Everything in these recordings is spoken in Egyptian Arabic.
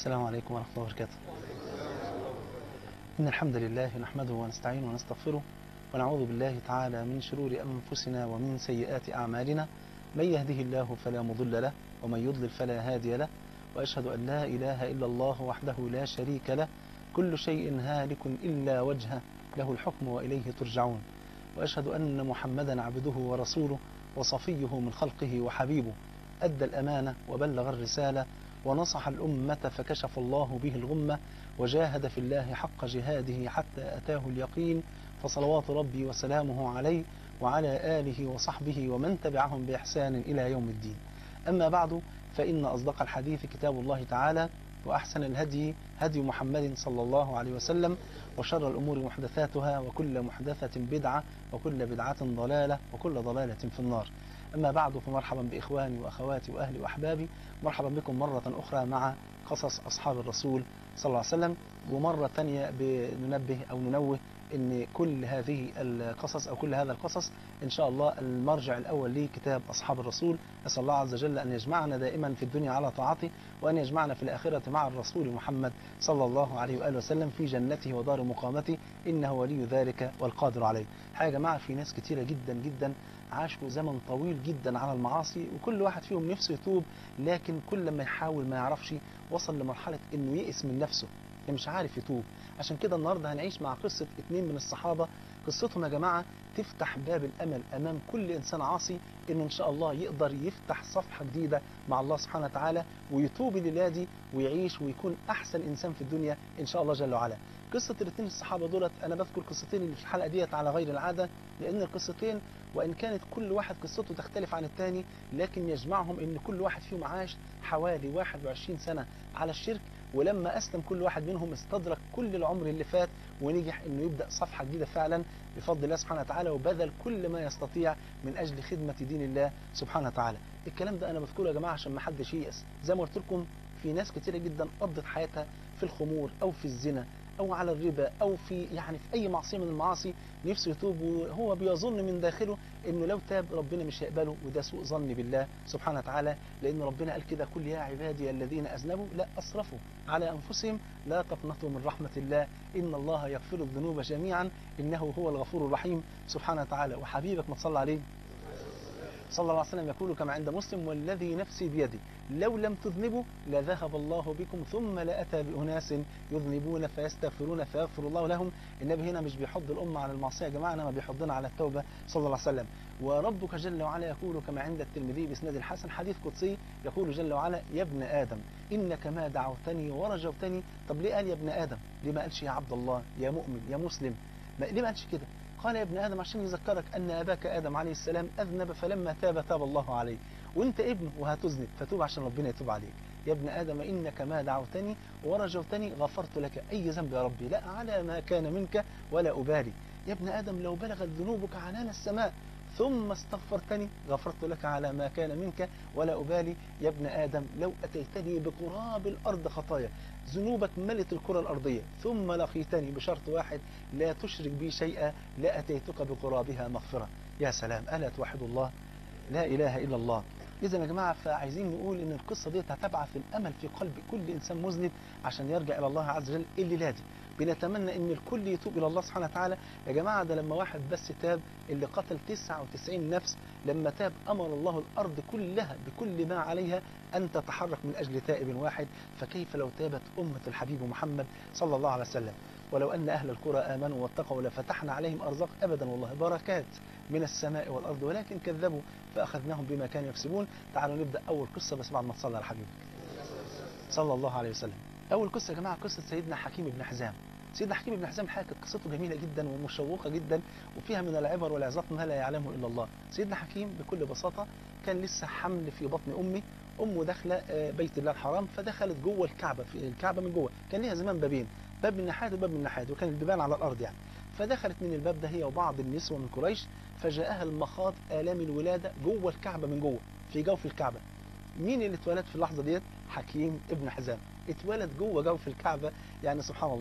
السلام عليكم ورحمة الله وبركاته إن الحمد لله نحمده ونستعينه ونستغفره ونعوذ بالله تعالى من شرور أنفسنا ومن سيئات أعمالنا من يهده الله فلا مضل له ومن يضلل فلا هادي له وأشهد أن لا إله إلا الله وحده لا شريك له كل شيء هالك إلا وجهه له الحكم وإليه ترجعون وأشهد أن محمدا عبده ورسوله وصفيه من خلقه وحبيبه أدى الأمانة وبلغ الرسالة ونصح الأمة فكشف الله به الغمة وجاهد في الله حق جهاده حتى أتاه اليقين فصلوات ربي وسلامه عليه وعلى آله وصحبه ومن تبعهم بإحسان إلى يوم الدين أما بعد فإن أصدق الحديث كتاب الله تعالى وأحسن الهدي هدي محمد صلى الله عليه وسلم وشر الأمور محدثاتها وكل محدثة بدعة وكل بدعة ضلالة وكل ضلالة في النار أما بعد فمرحبا بإخواني وأخواتي وأهلي وأحبابي مرحبا بكم مرة أخرى مع قصص أصحاب الرسول صلى الله عليه وسلم ومرة ثانية بننبه أو ننوه أن كل هذه القصص أو كل هذا القصص إن شاء الله المرجع الأول لكتاب أصحاب الرسول أسأل الله عز وجل أن يجمعنا دائما في الدنيا على طاعته وأن يجمعنا في الآخرة مع الرسول محمد صلى الله عليه وآله وسلم في جنته ودار مقامته إنه ولي ذلك والقادر عليه حاجة يا جماعة في ناس كتيرة جدا جدا عاشوا زمن طويل جدا على المعاصي وكل واحد فيهم نفسه يتوب لكن كل ما يحاول ما يعرفش وصل لمرحلة انه يئس من نفسه مش عارف يتوب عشان كده النهاردة هنعيش مع قصة اتنين من الصحابة قصتهم يا جماعة تفتح باب الأمل أمام كل إنسان عاصي إنه إن شاء الله يقدر يفتح صفحة جديدة مع الله سبحانه وتعالى ويتوب الليلة دي ويعيش ويكون أحسن إنسان في الدنيا إن شاء الله جل وعلا قصة الاثنين الصحابة دولت أنا بذكر قصتين اللي في الحلقة ديت على غير العادة لأن القصتين وإن كانت كل واحد قصته تختلف عن الثاني لكن يجمعهم إن كل واحد فيهم عاش حوالي 21 سنة على الشرك ولما أسلم كل واحد منهم استدرك كل العمر اللي فات ونجح إنه يبدأ صفحة جديدة فعلا بفضل الله سبحانه وتعالى وبذل كل ما يستطيع من أجل خدمة دين الله سبحانه وتعالى الكلام ده أنا بذكره يا جماعة عشان ما حدش ييأس زي ما قلت لكم في ناس كتيرة جدا قضت حياتها في الخمور أو في الزنا أو على الربا أو في يعني في أي معصية من المعاصي نفسه يتوب وهو بيظن من داخله إنه لو تاب ربنا مش هيقبله وده سوء ظن بالله سبحانه وتعالى لأن ربنا قال كده كل يا عبادي الذين أذنبوا لا أسرفوا على أنفسهم لا تقنطوا من رحمة الله إن الله يغفر الذنوب جميعا إنه هو الغفور الرحيم سبحانه وتعالى وحبيبك ما تصلى عليه صلى الله عليه وسلم يقول كما عند مسلم والذي نفسي بيده لو لم تذنبوا لذهب الله بكم ثم لأتى بأناس يذنبون فيستغفرون فيغفر الله لهم النبي هنا مش بيحض الأمة على المعصية يا جماعة إنما بيحضنا على التوبة صلى الله عليه وسلم وربك جل وعلا يقول كما عند الترمذي بإسناد الحسن حديث قدسي يقول جل وعلا يا ابن آدم إنك ما دعوتني ورجوتني طب ليه قال يا ابن آدم ليه ما قالش يا عبد الله يا مؤمن يا مسلم ما ليه ما قالش كده قال يا ابن آدم عشان يذكرك أن أباك آدم عليه السلام أذنب فلما تاب تاب الله عليه وانت ابن وهتذنب فتوب عشان ربنا يتوب عليك يا ابن آدم إنك ما دعوتني ورجوتني غفرت لك أي ذنب يا ربي لا على ما كان منك ولا أبالي يا ابن آدم لو بلغت ذنوبك عنان السماء ثم استغفرتني غفرت لك على ما كان منك ولا أبالي يا ابن آدم لو أتيتني بقراب الأرض خطايا ذنوبك ملت الكرة الأرضية ثم لقيتني بشرط واحد لا تشرك بي شيئا لأتيتك بقرابها مغفرة يا سلام ألا توحد الله لا إله إلا الله إذا يا جماعة فعايزين نقول إن القصة دي هتبعث الأمل في قلب كل إنسان مذنب عشان يرجع إلى الله عز وجل الليلة دي بنتمنى ان الكل يتوب الى الله سبحانه وتعالى يا جماعه ده لما واحد بس تاب اللي قتل 99 نفس لما تاب امر الله الارض كلها بكل ما عليها ان تتحرك من اجل تائب واحد فكيف لو تابت امه الحبيب محمد صلى الله عليه وسلم ولو ان اهل القرى امنوا واتقوا لفتحنا عليهم ارزاق ابدا والله بركات من السماء والارض ولكن كذبوا فاخذناهم بما كانوا يكسبون تعالوا نبدا اول قصه بس بعد ما تصلي على حبيبك صلى الله عليه وسلم اول قصه يا جماعه قصه سيدنا حكيم بن حزام سيدنا حكيم بن حزام الحقيقه كانت قصته جميله جدا ومشوقه جدا وفيها من العبر والعظات ما لا يعلمه الا الله سيدنا حكيم بكل بساطه كان لسه حمل في بطن امه امه داخله بيت الله الحرام فدخلت جوه الكعبه في الكعبه من جوه كان ليها زمان بابين باب من ناحيه وباب من ناحيه وكان البيبان على الارض يعني فدخلت من الباب ده هي وبعض النسوة من قريش فجاءها المخاض آلام الولادة جوه الكعبة من جوه في جوف الكعبة مين اللي اتولد في اللحظة ديت حكيم ابن حزام اتولد جوه جوف الكعبة يعني سبحان الله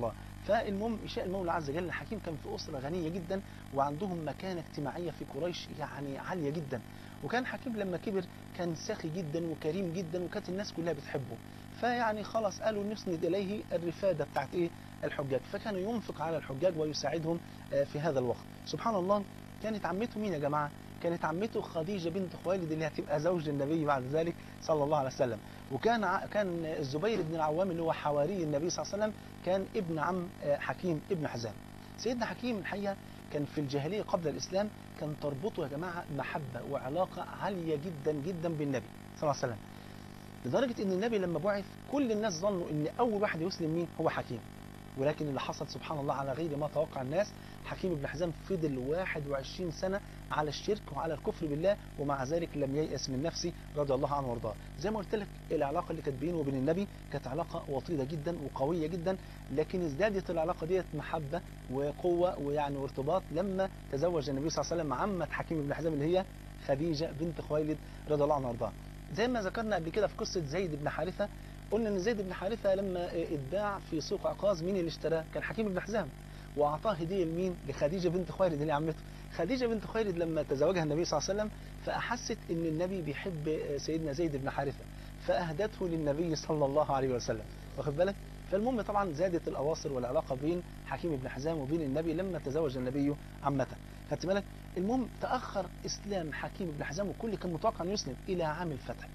فالمهم يشاء المولى عز وجل حكيم كان في أسرة غنية جدا وعندهم مكانة اجتماعية في قريش يعني عالية جدا وكان حكيم لما كبر كان ساخي جدا وكريم جدا وكانت الناس كلها بتحبه فيعني خلاص قالوا نسند إليه الرفادة بتاعت إيه الحجاج فكان ينفق على الحجاج ويساعدهم في هذا الوقت سبحان الله كانت عمته مين يا جماعة كانت عمته خديجة بنت خويلد اللي هتبقى زوج النبي بعد ذلك صلى الله عليه وسلم وكان كان الزبير بن العوام اللي هو حواري النبي صلى الله عليه وسلم كان ابن عم حكيم ابن حزام سيدنا حكيم الحقيقة كان في الجاهلية قبل الإسلام كان تربطه يا جماعة محبة وعلاقة عالية جدا جدا بالنبي صلى الله عليه وسلم لدرجة ان النبي لما بعث كل الناس ظنوا ان اول واحد يسلم مين هو حكيم ولكن اللي حصل سبحان الله على غير ما توقع الناس حكيم بن حزام فضل 21 سنة على الشرك وعلى الكفر بالله ومع ذلك لم ييأس من نفسه رضي الله عنه وارضاه زي ما قلت لك العلاقة اللي كانت بينه وبين النبي كانت علاقة وطيدة جدا وقوية جدا لكن ازدادت العلاقة ديت محبة وقوة ويعني وارتباط لما تزوج النبي صلى الله عليه وسلم عمة حكيم بن حزام اللي هي خديجة بنت خويلد رضي الله عنها وارضاها زي ما ذكرنا قبل كده في قصة زيد بن حارثة قلنا ان زيد بن حارثة لما اتباع في سوق عكاظ مين اللي اشتراه كان حكيم بن حزام واعطاه هديه لمين لخديجه بنت خويلد اللي عمته خديجه بنت خويلد لما تزوجها النبي صلى الله عليه وسلم فاحست ان النبي بيحب سيدنا زيد بن حارثه فاهدته للنبي صلى الله عليه وسلم واخد بالك فالمهم طبعا زادت الاواصر والعلاقه بين حكيم بن حزام وبين النبي لما تزوج النبي عمته خدت بالك المهم تاخر اسلام حكيم بن حزام وكل كان متوقع انه يسلم الى عام الفتح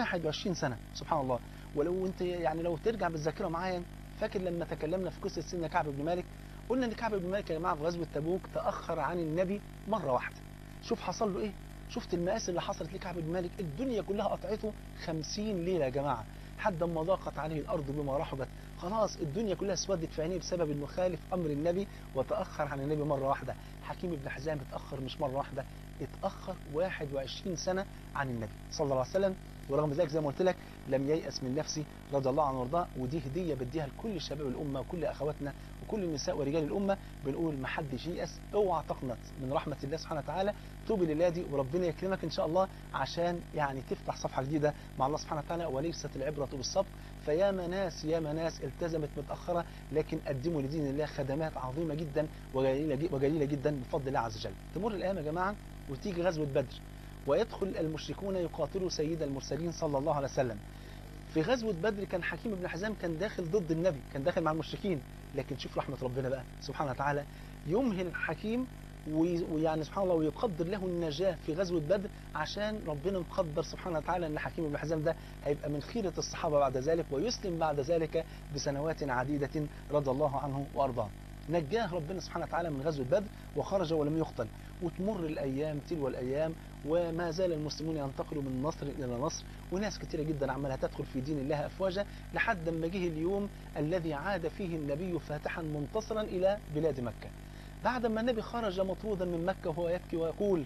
21 سنه سبحان الله ولو انت يعني لو ترجع بالذاكره معايا فاكر لما تكلمنا في قصه سيدنا كعب بن مالك قلنا ان كعب بن مالك يا جماعه في غزوه تبوك تاخر عن النبي مره واحده شوف حصل له ايه شفت المآسي اللي حصلت لكعب بن مالك الدنيا كلها قطعته 50 ليله يا جماعه حتى ما ضاقت عليه الارض بما رحبت خلاص الدنيا كلها اسودت في عينيه بسبب انه خالف امر النبي وتاخر عن النبي مره واحده حكيم بن حزام اتاخر مش مره واحده اتاخر 21 سنه عن النبي صلى الله عليه وسلم ورغم ذلك زي ما قلت لك لم ييأس من نفسه رضي الله عنه وارضاه ودي هديه بديها لكل شباب الامه وكل اخواتنا وكل النساء ورجال الامه بنقول ما حدش ييأس اوعى تقنط من رحمه الله سبحانه وتعالى توبي لله دي وربنا يكرمك ان شاء الله عشان يعني تفتح صفحه جديده مع الله سبحانه وتعالى وليست العبره بالصبر فيا ناس يا ناس التزمت متاخره لكن قدموا لدين الله خدمات عظيمه جدا وجليله وجليله جدا بفضل الله عز وجل تمر الايام يا جماعه وتيجي غزوه بدر ويدخل المشركون يقاتلوا سيد المرسلين صلى الله عليه وسلم في غزوة بدر كان حكيم بن حزام كان داخل ضد النبي كان داخل مع المشركين لكن شوف رحمة ربنا بقى سبحانه وتعالى يمهل حكيم ويعني سبحان الله ويقدر له النجاة في غزوة بدر عشان ربنا مقدر سبحانه وتعالى ان حكيم بن حزام ده هيبقى من خيرة الصحابة بعد ذلك ويسلم بعد ذلك بسنوات عديدة رضي الله عنه وارضاه نجاه ربنا سبحانه وتعالى من غزوة بدر وخرج ولم يقتل وتمر الأيام تلو الأيام وما زال المسلمون ينتقلوا من نصر إلى نصر وناس كثيرة جدا عمالها تدخل في دين الله أفواجا لحد ما جه اليوم الذي عاد فيه النبي فاتحا منتصرا إلى بلاد مكة بعد ما النبي خرج مطرودا من مكة وهو يبكي ويقول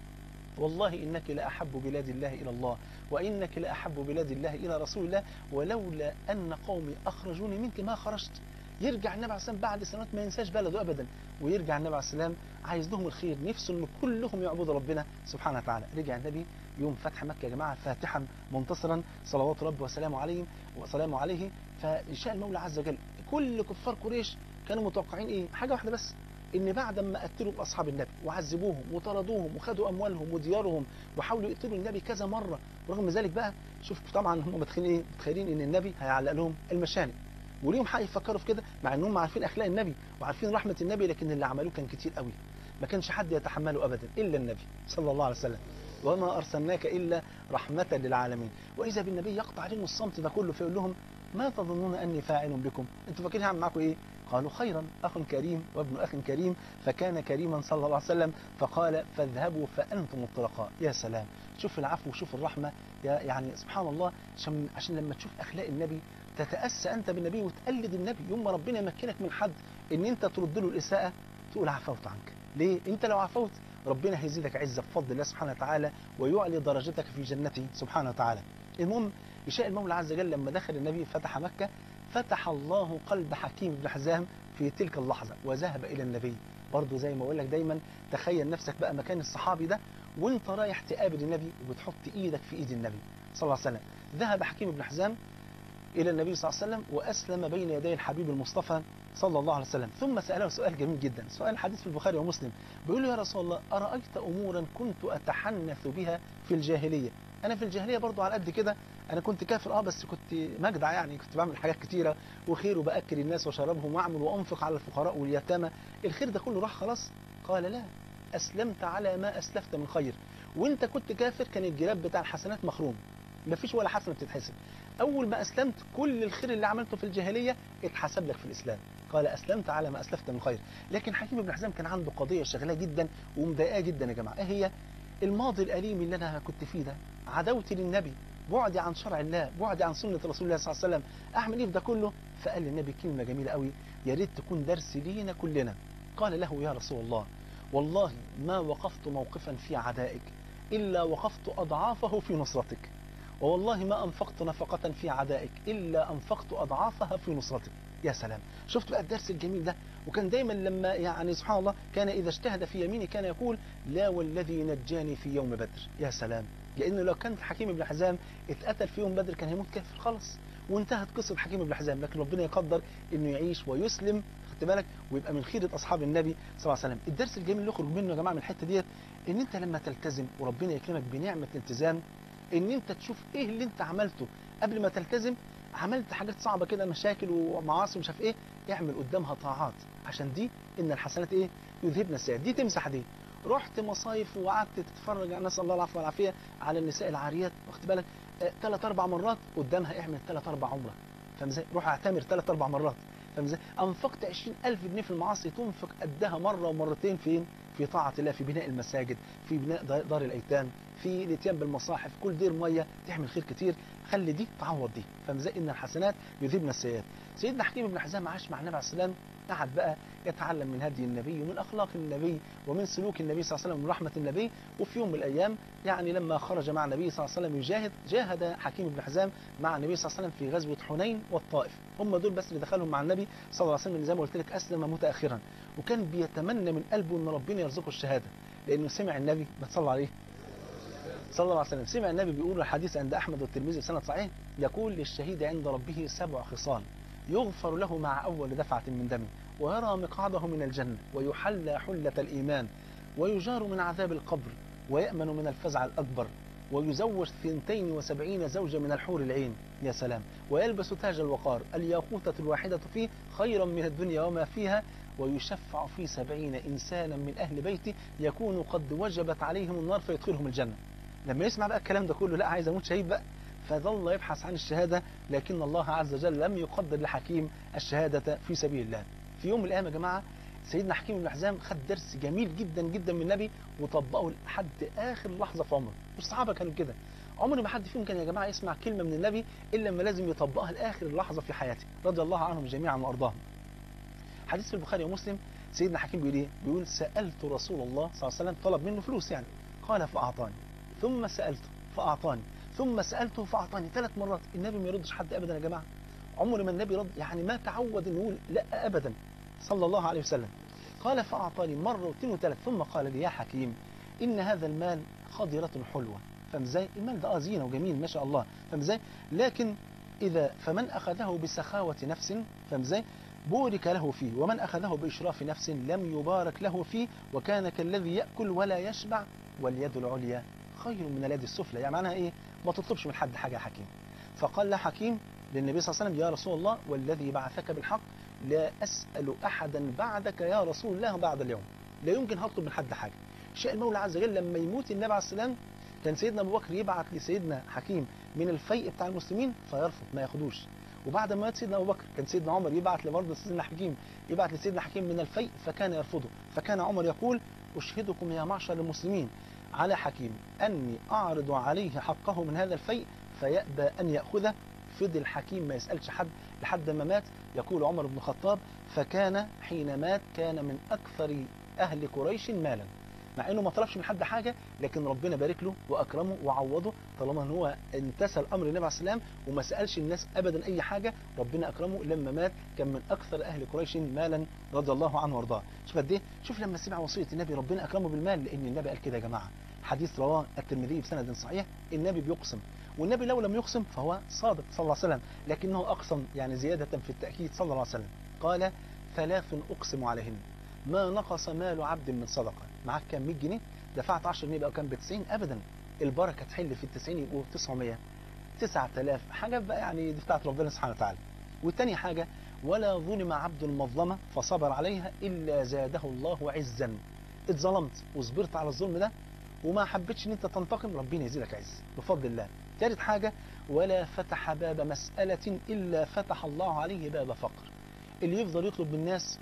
والله إنك لأحب بلاد الله إلى الله وإنك لأحب بلاد الله إلى رسول الله ولولا أن قومي أخرجوني منك ما خرجت يرجع النبي عليه السلام بعد سنوات ما ينساش بلده ابدا ويرجع النبي عليه السلام عايز لهم الخير نفسه ان كلهم يعبدوا ربنا سبحانه وتعالى رجع النبي يوم فتح مكه يا جماعه فاتحا منتصرا صلوات ربي وسلامه عليه وسلامه عليه فشاء المولى عز وجل كل كفار قريش كانوا متوقعين ايه حاجه واحده بس ان بعد ما قتلوا اصحاب النبي وعذبوهم وطردوهم وخدوا اموالهم وديارهم وحاولوا يقتلوا النبي كذا مره ورغم ذلك بقى شوف طبعا هم متخيلين ايه متخيلين ان النبي هيعلق لهم المشانق وليهم حق يفكروا في كده مع انهم عارفين اخلاق النبي وعارفين رحمه النبي لكن اللي عملوه كان كتير قوي ما كانش حد يتحمله ابدا الا النبي صلى الله عليه وسلم وما ارسلناك الا رحمه للعالمين واذا بالنبي يقطع عليهم الصمت ده كله فيقول لهم ما تظنون اني فاعل بكم انتوا فاكرين هعمل معاكم ايه قالوا خيرا اخ كريم وابن اخ كريم فكان كريما صلى الله عليه وسلم فقال فاذهبوا فانتم الطلقاء يا سلام شوف العفو وشوف الرحمه يعني سبحان الله عشان عشان لما تشوف اخلاق النبي تتأسى أنت بالنبي وتقلد النبي يوم ما ربنا يمكنك من حد إن أنت ترد له الإساءة تقول عفوت عنك ليه؟ أنت لو عفوت ربنا هيزيدك عزة بفضل الله سبحانه وتعالى ويعلي درجتك في جنته سبحانه وتعالى المهم يشاء المولى عز وجل لما دخل النبي فتح مكة فتح الله قلب حكيم بن حزام في تلك اللحظة وذهب إلى النبي برضه زي ما أقول لك دايما تخيل نفسك بقى مكان الصحابي ده وانت رايح تقابل النبي وبتحط ايدك في ايد النبي صلى الله عليه وسلم ذهب حكيم بن حزام إلى النبي صلى الله عليه وسلم وأسلم بين يدي الحبيب المصطفى صلى الله عليه وسلم ثم سأله سؤال جميل جدا سؤال حديث في البخاري ومسلم بيقول له يا رسول الله أرأيت أمورا كنت أتحنث بها في الجاهلية أنا في الجاهلية برضو على قد كده أنا كنت كافر أه بس كنت مجدع يعني كنت بعمل حاجات كتيرة وخير وبأكل الناس وشربهم وأعمل وأنفق على الفقراء واليتامى الخير ده كله راح خلاص قال لا أسلمت على ما أسلفت من خير وانت كنت كافر كان الجراب بتاع الحسنات مخروم مفيش ولا حسنة بتتحسب أول ما أسلمت كل الخير اللي عملته في الجاهلية اتحسب لك في الإسلام قال أسلمت على ما أسلفت من خير لكن حكيم بن حزام كان عنده قضية شغلة جدا ومضايقاه جدا يا جماعة إيه هي الماضي الأليم اللي أنا كنت فيه ده عداوتي للنبي بعدي عن شرع الله بعدي عن سنة رسول الله صلى الله عليه وسلم أعمل إيه في ده كله فقال للنبي كلمة جميلة قوي يا ريت تكون درس لينا كلنا قال له يا رسول الله والله ما وقفت موقفا في عدائك إلا وقفت أضعافه في نصرتك ووالله ما أنفقت نفقة في عدائك إلا أنفقت أضعافها في نصرتك يا سلام شفت بقى الدرس الجميل ده وكان دايما لما يعني سبحان الله كان إذا اجتهد في يمينه كان يقول لا والذي نجاني في يوم بدر يا سلام لأنه لو كان حكيم بن حزام اتقتل في يوم بدر كان هيموت كافر خلاص وانتهت قصة حكيم بن حزام لكن ربنا يقدر انه يعيش ويسلم خدت بالك ويبقى من خيرة أصحاب النبي صلى الله عليه وسلم الدرس الجميل اللي يخرج منه يا جماعة من الحتة ديت ان انت لما تلتزم وربنا يكرمك بنعمة الالتزام ان انت تشوف ايه اللي انت عملته قبل ما تلتزم عملت حاجات صعبة كده مشاكل ومعاصي ومش عارف ايه اعمل قدامها طاعات عشان دي ان الحسنات ايه يذهبن السيئات دي تمسح دي رحت مصايف وقعدت تتفرج نسال الله العفو والعافيه على النساء العاريات واخد بالك ثلاث اربع مرات قدامها اعمل ثلاث اربع عمره فاهم ازاي روح اعتمر ثلاث اربع مرات فاهم ازاي انفقت 20000 جنيه في المعاصي تنفق قدها مره ومرتين فين في طاعه الله في بناء المساجد في بناء دار الايتام في الاتيان بالمصاحف كل دير ميه تعمل خير كتير خلي دي تعوض دي فاهم ازاي ان الحسنات يذهبن السيئات سيدنا حكيم بن حزام عاش مع النبي عليه السلام قعد بقى يتعلم من هدي النبي ومن اخلاق النبي ومن سلوك النبي صلى الله عليه وسلم ومن رحمه النبي وفي يوم من الايام يعني لما خرج مع النبي صلى الله عليه وسلم يجاهد جاهد حكيم بن حزام مع النبي صلى الله عليه وسلم في غزوه حنين والطائف هم دول بس اللي دخلهم مع النبي صلى الله عليه وسلم زي ما قلت لك اسلم متاخرا وكان بيتمنى من قلبه ان ربنا يرزقه الشهاده لانه سمع النبي بتصلى عليه صلى الله عليه وسلم سمع النبي بيقول الحديث عند احمد والترمذي بسند صحيح يقول للشهيد عند ربه سبع خصال يغفر له مع اول دفعه من دمه ويرى مقعده من الجنه ويحلى حله الايمان ويجار من عذاب القبر ويامن من الفزع الاكبر ويزوج ثنتين وسبعين زوجة من الحور العين يا سلام ويلبس تاج الوقار الياقوتة الواحدة فيه خيرا من الدنيا وما فيها ويشفع في سبعين إنسانا من أهل بيته يكون قد وجبت عليهم النار فيدخلهم الجنة لما يسمع بقى الكلام ده كله لا عايز اموت شهيد بقى فظل يبحث عن الشهادة لكن الله عز وجل لم يقدر لحكيم الشهادة في سبيل الله في يوم من الأيام يا جماعة سيدنا حكيم بن حزام خد درس جميل جدا جدا من النبي وطبقه لحد آخر لحظة في عمره والصحابة كانوا كده عمر ما حد فيهم كان يا جماعة يسمع كلمة من النبي إلا لما لازم يطبقها لآخر لحظة في حياته رضي الله عنهم جميعا وأرضاهم حديث في البخاري ومسلم سيدنا حكيم بيقول ايه؟ بيقول سألت رسول الله صلى الله عليه وسلم طلب منه فلوس يعني قال فأعطاني ثم سألته فأعطاني ثم سألته فأعطاني ثلاث مرات النبي ما يردش حد أبدا يا جماعة عمر ما النبي رد يعني ما تعود انه يقول لا أبدا صلى الله عليه وسلم قال فأعطاني مرة واثنين وثلاث ثم قال لي يا حكيم إن هذا المال خضرة حلوة فاهم ازاي؟ المال ده اه زينة وجميل ما شاء الله فاهم ازاي؟ لكن إذا فمن أخذه بسخاوة نفس فاهم ازاي؟ بورك له فيه ومن أخذه بإشراف نفس لم يبارك له فيه وكان كالذي يأكل ولا يشبع واليد العليا خير من اليد السفلى يعني معناها إيه ما تطلبش من حد حاجة يا حكيم فقال له حكيم للنبي صلى الله عليه وسلم يا رسول الله والذي بعثك بالحق لا أسأل أحدا بعدك يا رسول الله بعد اليوم لا يمكن هطلب من حد حاجة شاء المولى عز وجل لما يموت النبي عليه السلام كان سيدنا أبو بكر يبعت لسيدنا حكيم من الفيء بتاع المسلمين فيرفض ما ياخدوش وبعد ما مات سيدنا ابو بكر كان سيدنا عمر يبعت لبرضه سيدنا حكيم يبعت لسيدنا حكيم من الفيء فكان يرفضه فكان عمر يقول اشهدكم يا معشر المسلمين على حكيم اني اعرض عليه حقه من هذا الفيء فيأبى ان ياخذه فضل حكيم ما يسالش حد لحد ما مات يقول عمر بن الخطاب فكان حين مات كان من اكثر اهل قريش مالا مع انه ما طلبش من حد حاجه لكن ربنا بارك له واكرمه وعوضه طالما ان هو امتثل امر النبي عليه السلام وما سالش الناس ابدا اي حاجه ربنا اكرمه لما مات كان من اكثر اهل قريش مالا رضي الله عنه وارضاه شوف قد ايه شوف لما سمع وصيه النبي ربنا اكرمه بالمال لان النبي قال كده يا جماعه حديث رواه الترمذي بسند صحيح النبي بيقسم والنبي لو لم يقسم فهو صادق صلى الله عليه وسلم لكنه اقسم يعني زياده في التاكيد صلى الله عليه وسلم قال ثلاث أقسم عليهن ما نقص مال عبد من صدقة معاك كام 100 جنيه دفعت 10 جنيه بقى كام ب 90 أبدا البركة تحل في ال 90 يبقوا 900 9000 حاجات بقى يعني دي بتاعت ربنا سبحانه وتعالى والتاني حاجة ولا ظلم عبد مظلمة فصبر عليها إلا زاده الله عزا اتظلمت وصبرت على الظلم ده وما حبيتش ان انت تنتقم ربنا يزيدك عز بفضل الله ثالث حاجة ولا فتح باب مسألة إلا فتح الله عليه باب فقر اللي يفضل يطلب من الناس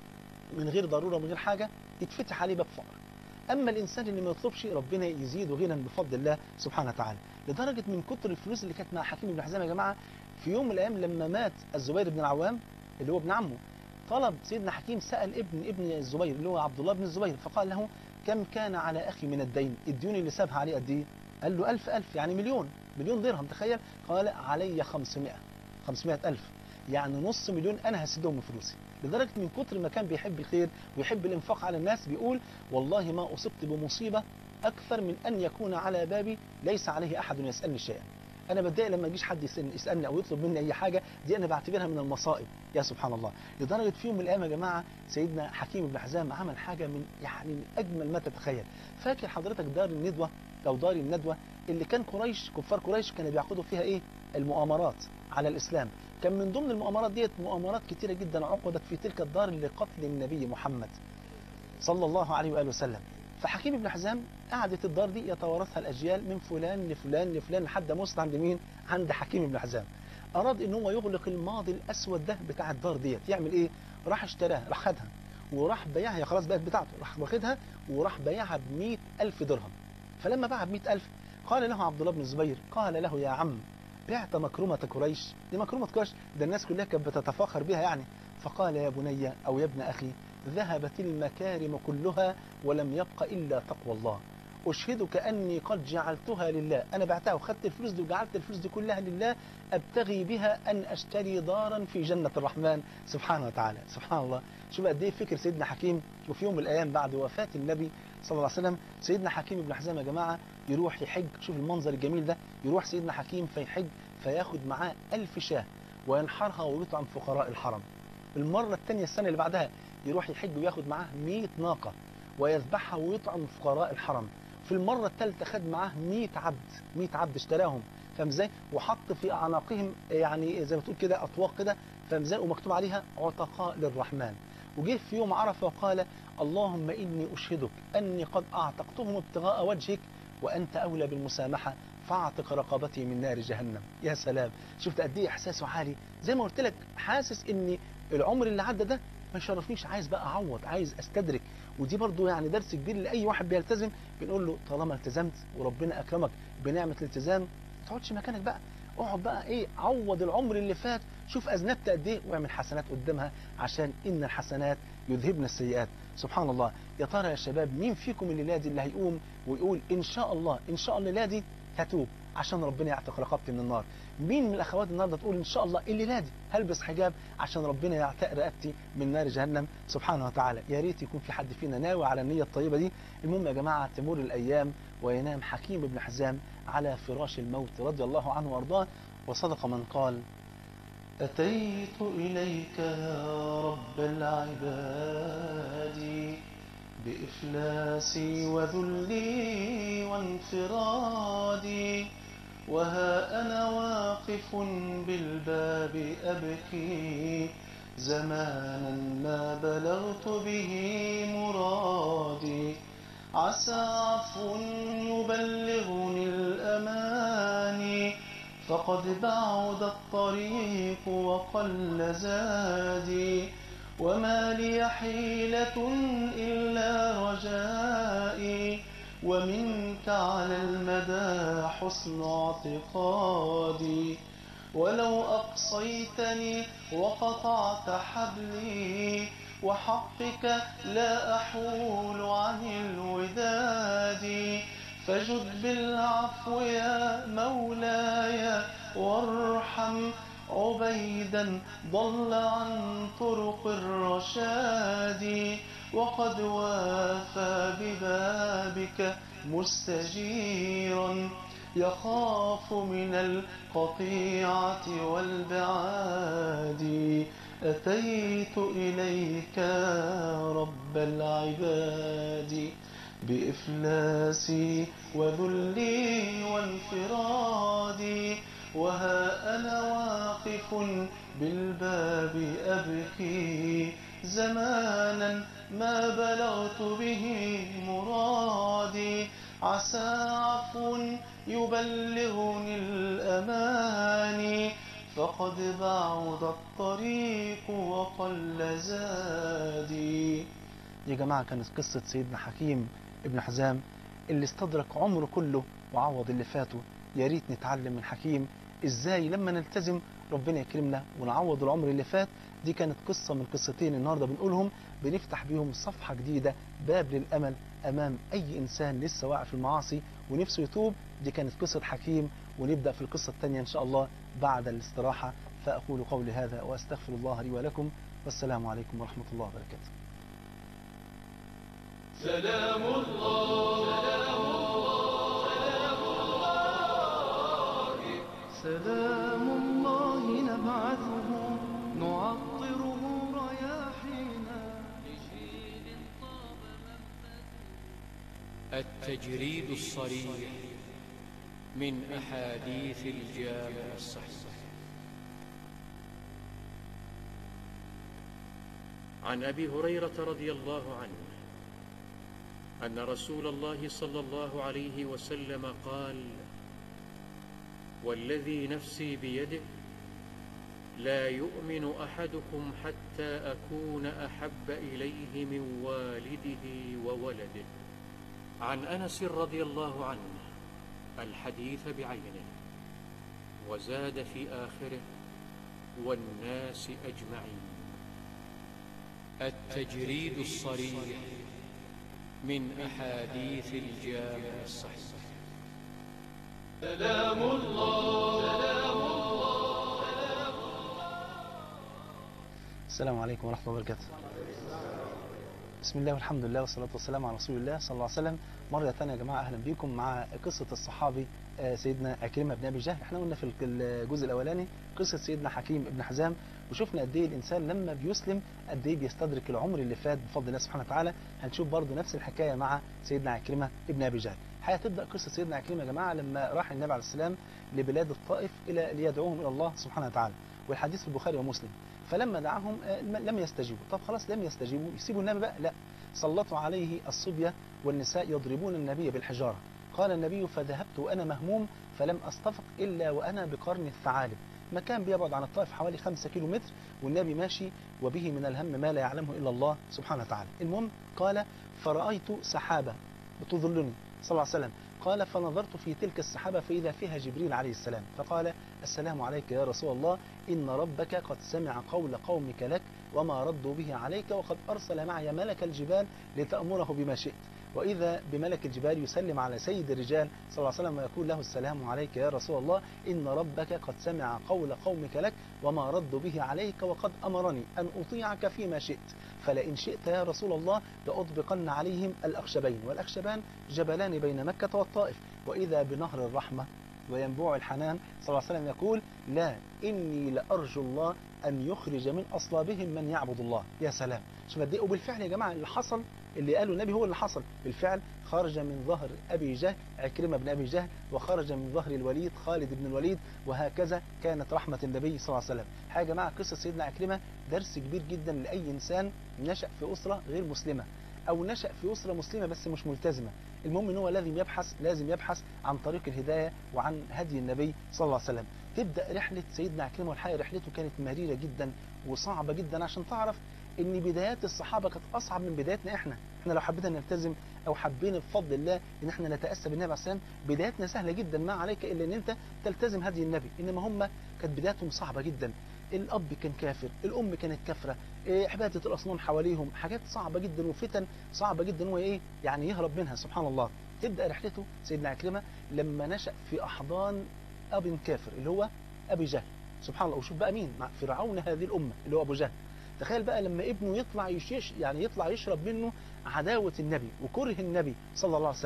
من غير ضرورة من غير حاجة يتفتح عليه باب فقر أما الإنسان اللي ما يطلبش ربنا يزيده غنى بفضل الله سبحانه وتعالى لدرجة من كتر الفلوس اللي كانت مع حكيم بن حزام يا جماعة في يوم من الأيام لما مات الزبير بن العوام اللي هو ابن عمه طلب سيدنا حكيم سأل ابن ابن الزبير اللي هو عبد الله بن الزبير فقال له كم كان على أخي من الدين الديون اللي سابها عليه قد إيه قال له ألف ألف يعني مليون مليون درهم تخيل قال علي 500 500 ألف يعني نص مليون أنا هسدهم من فلوسي لدرجة من كتر ما كان بيحب الخير ويحب الإنفاق على الناس بيقول والله ما أصبت بمصيبة أكثر من أن يكون على بابي ليس عليه أحد يسألني شيئا أنا بتضايق لما يجيش حد يسألني, يسألني أو يطلب مني أي حاجة دي أنا بعتبرها من المصائب يا سبحان الله لدرجة في يوم من الأيام يا جماعة سيدنا حكيم بن حزام عمل حاجة من يعني من أجمل ما تتخيل فاكر حضرتك دار الندوة أو دار الندوة اللي كان قريش كفار قريش كانوا بيعقدوا فيها إيه المؤامرات على الإسلام كان من ضمن المؤامرات ديت مؤامرات كتيرة جدا عقدت في تلك الدار لقتل النبي محمد صلى الله عليه وآله وسلم فحكيم بن حزام قعدت الدار دي يتوارثها الأجيال من فلان لفلان لفلان لحد ما وصل عند مين عند حكيم بن حزام أراد إن هو يغلق الماضي الأسود ده بتاع الدار ديت يعمل إيه راح اشتراها راح خدها وراح بيعها هي خلاص بقت بتاعته راح واخدها وراح بيعها ب ألف درهم فلما باعها ب ألف قال له عبد الله بن الزبير قال له يا عم بعت مكرمة قريش دي مكرمة قريش ده الناس كلها كانت بتتفاخر بها يعني فقال يا بني أو يا ابن أخي ذهبت المكارم كلها ولم يبق إلا تقوى الله أشهدك أني قد جعلتها لله أنا بعتها وخدت الفلوس دي وجعلت الفلوس دي كلها لله أبتغي بها أن أشتري دارا في جنة الرحمن سبحانه وتعالى سبحان الله شوف قد إيه فكر سيدنا حكيم وفي يوم من الأيام بعد وفاة النبي صلى الله عليه وسلم سيدنا حكيم بن حزام يا جماعة يروح يحج شوف المنظر الجميل ده يروح سيدنا حكيم فيحج فياخد معاه ألف شاه وينحرها ويطعم فقراء الحرم المرة الثانية السنة اللي بعدها يروح يحج وياخد معاه 100 ناقة ويذبحها ويطعم فقراء الحرم في المرة الثالثة خد معاه 100 عبد 100 عبد اشتراهم فاهم ازاي وحط في اعناقهم يعني زي ما تقول كده اطواق كده فاهم ازاي ومكتوب عليها عتقاء للرحمن وجه في يوم عرفه وقال اللهم اني اشهدك اني قد اعتقتهم ابتغاء وجهك وانت اولى بالمسامحه فاعتق رقبتي من نار جهنم يا سلام شفت قد ايه احساسه عالي زي ما قلت لك حاسس ان العمر اللي عدى ده ما يشرفنيش عايز بقى اعوض عايز استدرك ودي برضو يعني درس كبير لاي واحد بيلتزم بنقول له طالما التزمت وربنا اكرمك بنعمه الالتزام ما تقعدش مكانك بقى اقعد بقى ايه عوض العمر اللي فات شوف اذنبت قد ايه واعمل حسنات قدامها عشان ان الحسنات يذهبن السيئات سبحان الله يا ترى يا شباب مين فيكم الليله دي اللي هيقوم ويقول ان شاء الله ان شاء الله الليله دي هتوب عشان ربنا يعتق رقبتي من النار مين من الاخوات النهارده تقول ان شاء الله الليله دي هلبس حجاب عشان ربنا يعتق رقبتي من نار جهنم سبحانه وتعالى يا ريت يكون في حد فينا ناوي على النيه الطيبه دي المهم يا جماعه تمر الايام وينام حكيم بن حزام على فراش الموت رضي الله عنه وارضاه وصدق من قال أتيت إليك يا رب العباد بإفلاسي وذلي وانفرادي وها أنا واقف بالباب أبكي زمانا ما بلغت به مرادي عسى عفو يبلغني الأماني فقد بعد الطريق وقل زادي وما لي حيلة إلا رجائي ومنك على المدى حسن اعتقادي ولو أقصيتني وقطعت حبلي وحقك لا أحول عن الوداد فجد بالعفو يا مولاي وارحم عبيدا ضل عن طرق الرشاد وقد وافى ببابك مستجيرا يخاف من القطيعة والبعاد أتيت إليك رب العباد بإفلاسي وذلي وانفرادي وها أنا واقف بالباب أبكي زمانا ما بلغت به مرادي عسى عفو يبلغني الأماني فقد بعد الطريق وقل زادي يا جماعة كانت قصة سيدنا حكيم ابن حزام اللي استدرك عمره كله وعوض اللي فاته يا ريت نتعلم من حكيم ازاي لما نلتزم ربنا يكرمنا ونعوض العمر اللي فات دي كانت قصة من قصتين النهاردة بنقولهم بنفتح بيهم صفحة جديدة باب للأمل أمام أي إنسان لسه واقع في المعاصي ونفسه يتوب دي كانت قصة حكيم ونبدأ في القصة الثانية إن شاء الله بعد الاستراحة فأقول قولي هذا وأستغفر الله لي ولكم والسلام عليكم ورحمة الله وبركاته سلام الله سلام الله سلام الله نبعثه نعطره رياحينا التجريد الصريح من أحاديث الجامع الصحيح عن أبي هريرة رضي الله عنه أن رسول الله صلى الله عليه وسلم قال والذي نفسي بيده لا يؤمن أحدكم حتى أكون أحب إليه من والده وولده عن أنس رضي الله عنه الحديث بعينه وزاد في آخره والناس أجمعين التجريد الصريح من أحاديث الجامع الصحيح سلام الله سلام الله السلام عليكم ورحمة الله وبركاته بسم الله والحمد لله والصلاة والسلام على رسول الله صلى الله عليه وسلم مرة ثانية يا جماعة أهلا بكم مع قصة الصحابي آه، سيدنا عكرمة بن أبي جهل احنا قلنا في الجزء الأولاني قصة سيدنا حكيم بن حزام وشفنا قد ايه الإنسان لما بيسلم قد ايه بيستدرك العمر اللي فات بفضل الله سبحانه وتعالى هنشوف برضه نفس الحكاية مع سيدنا عكرمة بن أبي جهل هتبدأ قصة سيدنا عكرمة يا جماعة لما راح النبي عليه السلام لبلاد الطائف إلى ليدعوهم إلى الله سبحانه وتعالى والحديث في البخاري ومسلم فلما دعاهم آه، لم يستجيبوا طب خلاص لم يستجيبوا يسيبوا النبي بقى لا سلطوا عليه الصبية والنساء يضربون النبي بالحجارة قال النبي فذهبت وأنا مهموم فلم أستفق إلا وأنا بقرن الثعالب مكان بيبعد عن الطائف حوالي خمسة كيلو متر والنبي ماشي وبه من الهم ما لا يعلمه إلا الله سبحانه وتعالى المهم قال فرأيت سحابة بتظلني صلى الله عليه وسلم قال فنظرت في تلك السحابة فإذا فيها جبريل عليه السلام فقال السلام عليك يا رسول الله إن ربك قد سمع قول قومك لك وما ردوا به عليك وقد أرسل معي ملك الجبال لتأمره بما شئت وإذا بملك الجبال يسلم على سيد الرجال صلى الله عليه وسلم ويقول له السلام عليك يا رسول الله إن ربك قد سمع قول قومك لك وما ردوا به عليك وقد أمرني أن أطيعك فيما شئت فلئن شئت يا رسول الله لأطبقن عليهم الأخشبين والأخشبان جبلان بين مكة والطائف وإذا بنهر الرحمة وينبوع الحنان صلى الله عليه وسلم يقول لا إني لأرجو الله أن يخرج من أصلابهم من يعبد الله يا سلام شوف قد إيه وبالفعل يا جماعة اللي حصل اللي قاله النبي هو اللي حصل بالفعل خرج من ظهر أبي جهل عكرمة بن أبي جهل وخرج من ظهر الوليد خالد بن الوليد وهكذا كانت رحمة النبي صلى الله عليه وسلم حاجة يا جماعة قصة سيدنا عكرمة درس كبير جدا لأي إنسان نشأ في أسرة غير مسلمة أو نشأ في أسرة مسلمة بس مش ملتزمة المهم ان هو لازم يبحث لازم يبحث عن طريق الهداية وعن هدي النبي صلى الله عليه وسلم تبدأ رحلة سيدنا عكرمة والحقيقة رحلته كانت مريرة جدا وصعبة جدا عشان تعرف ان بدايات الصحابة كانت اصعب من بداياتنا احنا احنا لو حبينا نلتزم او حبينا بفضل الله ان احنا نتأسى بالنبي عليه السلام بداياتنا سهلة جدا ما عليك الا ان انت تلتزم هدي النبي انما هم كانت بداياتهم صعبة جدا الاب كان كافر الام كانت كافرة إيه عبادة الاصنام حواليهم حاجات صعبة جدا وفتن صعبة جدا هو ايه يعني يهرب منها سبحان الله تبدأ رحلته سيدنا عكرمة لما نشأ في احضان اب كافر اللي هو ابي جهل سبحان الله وشوف بقى مين مع فرعون هذه الامة اللي هو ابو جهل تخيل بقى لما ابنه يطلع يشيش يعني يطلع يشرب منه عداوة النبي وكره النبي صلى الله عليه وسلم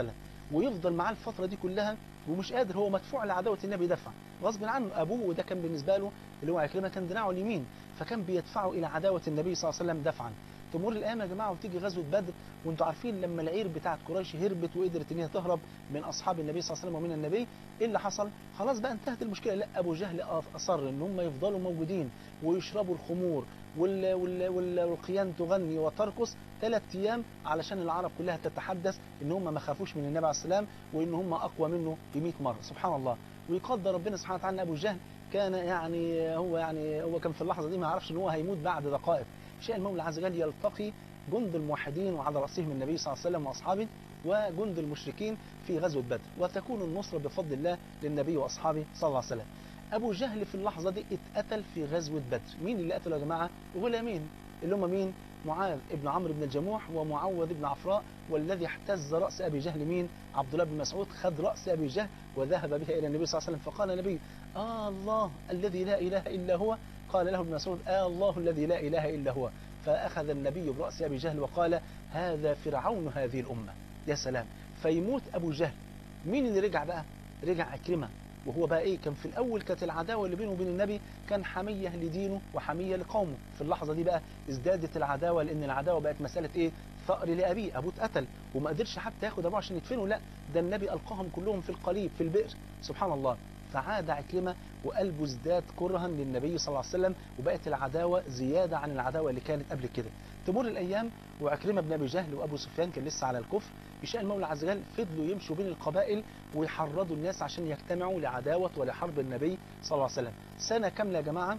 ويفضل معاه الفتره دي كلها ومش قادر هو مدفوع لعداوه النبي دفع غصب عنه ابوه وده كان بالنسبه له اللي هو عكرمه كان دراعه اليمين فكان بيدفعه الى عداوه النبي صلى الله عليه وسلم دفعا تمر الايام يا جماعه وتيجي غزوه بدر وانتوا عارفين لما العير بتاعت قريش هربت وقدرت ان هي تهرب من اصحاب النبي صلى الله عليه وسلم ومن النبي ايه اللي حصل خلاص بقى انتهت المشكله لا ابو جهل اصر ان هم يفضلوا موجودين ويشربوا الخمور وال وال وال والقيان تغني وترقص ثلاث ايام علشان العرب كلها تتحدث ان هم ما خافوش من النبي عليه السلام وان هم اقوى منه ب 100 مره سبحان الله ويقدر ربنا سبحانه وتعالى ان ابو جهل كان يعني هو يعني هو كان في اللحظه دي ما يعرفش ان هو هيموت بعد دقائق شاء المولى عز وجل يلتقي جند الموحدين وعلى راسهم النبي صلى الله عليه وسلم واصحابه وجند المشركين في غزوه بدر وتكون النصره بفضل الله للنبي واصحابه صلى الله عليه وسلم ابو جهل في اللحظه دي اتقتل في غزوه بدر مين اللي قتله يا جماعه غلامين اللي هم مين معاذ ابن عمرو بن الجموح ومعوذ بن عفراء والذي احتز راس ابي جهل مين عبد الله بن مسعود خد راس ابي جهل وذهب بها الى النبي صلى الله عليه وسلم فقال النبي آه الله الذي لا اله الا هو قال له ابن مسعود آه الله الذي لا اله الا هو فاخذ النبي براس ابي جهل وقال هذا فرعون هذه الامه يا سلام فيموت ابو جهل مين اللي رجع بقى رجع عكرمه وهو بقى ايه كان في الاول كانت العداوه اللي بينه وبين النبي كان حميه لدينه وحميه لقومه في اللحظه دي بقى ازدادت العداوه لان العداوه بقت مساله ايه ثأر لابيه ابوه اتقتل وما قدرش حتى ياخد ابوه عشان يدفنه لا ده النبي القاهم كلهم في القليب في البئر سبحان الله فعاد عكرمه وقلبه ازداد كرها للنبي صلى الله عليه وسلم وبقت العداوه زياده عن العداوه اللي كانت قبل كده تمر الايام وعكرمه بن ابي جهل وابو سفيان كان لسه على الكفر يشاء المولى عز وجل فضلوا يمشوا بين القبائل ويحرضوا الناس عشان يجتمعوا لعداوه ولحرب النبي صلى الله عليه وسلم سنه كامله يا جماعه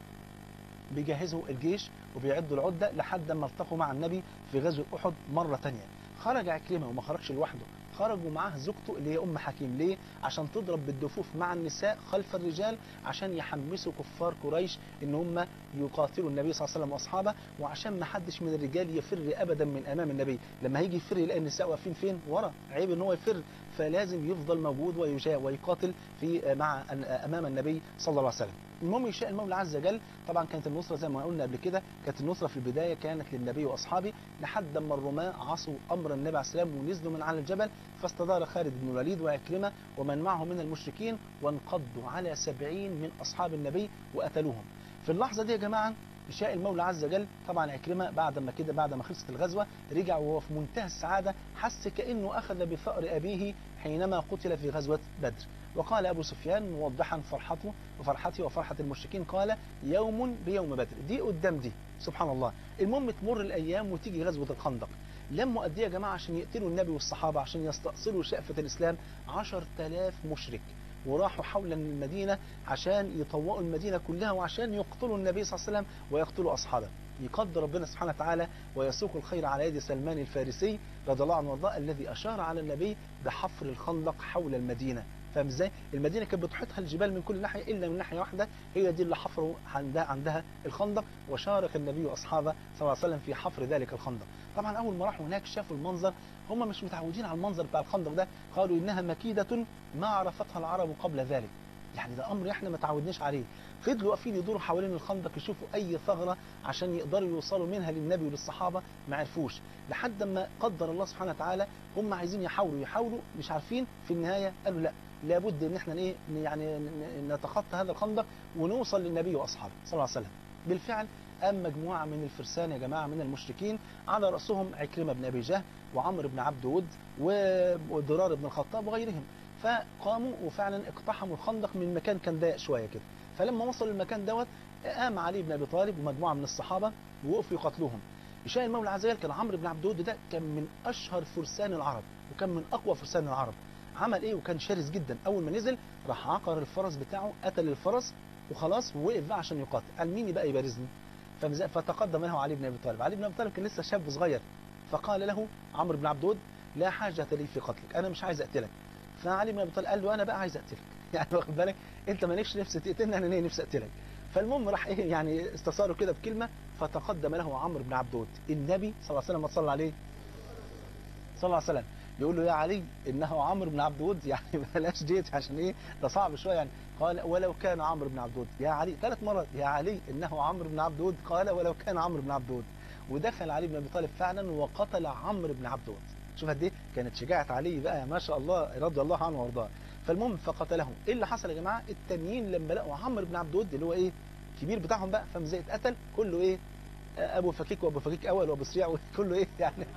بيجهزوا الجيش وبيعدوا العده لحد ما التقوا مع النبي في غزوه احد مره ثانيه خرج عكرمه وما خرجش لوحده خرج ومعاه زوجته اللي هي ام حكيم ليه عشان تضرب بالدفوف مع النساء خلف الرجال عشان يحمسوا كفار قريش ان هم يقاتلوا النبي صلى الله عليه وسلم واصحابه وعشان ما حدش من الرجال يفر ابدا من امام النبي لما هيجي يفر يلاقي النساء واقفين فين ورا عيب ان هو يفر فلازم يفضل موجود ويجاء ويقاتل في مع امام النبي صلى الله عليه وسلم المهم يشاء المولى عز وجل طبعا كانت النصرة زي ما قلنا قبل كده كانت النصرة في البداية كانت للنبي وأصحابه لحد ما الرماة عصوا أمر النبي عليه السلام ونزلوا من على الجبل فاستدار خالد بن الوليد وعكرمة ومن معه من المشركين وانقضوا على سبعين من أصحاب النبي وقتلوهم في اللحظة دي يا جماعة يشاء المولى عز وجل طبعا عكرمة بعد ما كده بعد ما خلصت الغزوة رجع وهو في منتهى السعادة حس كأنه أخذ بثأر أبيه حينما قتل في غزوة بدر وقال أبو سفيان موضحا فرحته وفرحته وفرحة المشركين قال يوم بيوم بدر دي قدام دي سبحان الله المهم تمر الأيام وتيجي غزوة الخندق لموا قد يا جماعة عشان يقتلوا النبي والصحابة عشان يستأصلوا شأفة الإسلام عشر تلاف مشرك وراحوا حول المدينة عشان يطوقوا المدينة كلها وعشان يقتلوا النبي صلى الله عليه وسلم ويقتلوا أصحابه يقدر ربنا سبحانه وتعالى ويسوق الخير على يد سلمان الفارسي رضي الله عنه وارضاه الذي أشار على النبي بحفر الخندق حول المدينة فاهم ازاي؟ المدينه كانت بتحيطها الجبال من كل ناحيه الا من ناحيه واحده هي دي اللي حفروا عندها عندها الخندق وشارك النبي واصحابه صلى الله عليه وسلم في حفر ذلك الخندق. طبعا اول ما راحوا هناك شافوا المنظر هم مش متعودين على المنظر بتاع الخندق ده قالوا انها مكيده ما عرفتها العرب قبل ذلك. يعني ده امر احنا ما تعودناش عليه فضلوا واقفين يدوروا حوالين الخندق يشوفوا اي ثغره عشان يقدروا يوصلوا منها للنبي وللصحابه ما عرفوش لحد ما قدر الله سبحانه وتعالى هم عايزين يحاولوا يحاولوا مش عارفين في النهايه قالوا لا لابد ان احنا ايه يعني نتخطى هذا الخندق ونوصل للنبي واصحابه صلى الله عليه وسلم بالفعل قام مجموعه من الفرسان يا جماعه من المشركين على راسهم عكرمه بن ابي جهل وعمرو بن عبد ود وضرار بن الخطاب وغيرهم فقاموا وفعلا اقتحموا الخندق من مكان كان ضيق شويه كده فلما وصلوا المكان دوت قام علي بن ابي طالب ومجموعه من الصحابه ووقفوا يقاتلوهم يشاء المولى عز وجل كان عمرو بن عبد ود ده كان من اشهر فرسان العرب وكان من اقوى فرسان العرب عمل ايه وكان شرس جدا اول ما نزل راح عقر الفرس بتاعه قتل الفرس وخلاص ووقف بقى عشان يقاتل قال مين بقى يبارزني فتقدم له علي بن ابي طالب علي بن ابي طالب كان لسه شاب صغير فقال له عمرو بن عبد ود لا حاجه لي في قتلك انا مش عايز اقتلك فعلي بن ابي طالب قال له انا بقى عايز اقتلك يعني واخد بالك انت مالكش نفس تقتلني انا نفسي اقتلك فالمهم راح ايه يعني استثاروا كده بكلمه فتقدم له عمرو بن عبد ود النبي صلى الله عليه وسلم ما صلى عليه صلى الله عليه وسلم يقول له يا علي انه عمرو بن عبد ود يعني بلاش ديت عشان ايه ده صعب شويه يعني قال ولو كان عمرو بن عبد ود يا علي ثلاث مرات يا علي انه عمرو بن عبد ود قال ولو كان عمرو بن عبد ود ودخل علي بن ابي طالب فعلا وقتل عمرو بن عبد ود شوف قد ايه كانت شجاعه علي بقى ما شاء الله رضي الله عنه وارضاه فالمهم فقتله ايه اللي حصل يا جماعه التانيين لما لقوا عمرو بن عبد ود اللي هو ايه كبير بتاعهم بقى فقام زي اتقتل كله ايه ابو فكيك وابو فكيك اول وابو سريع كله ايه يعني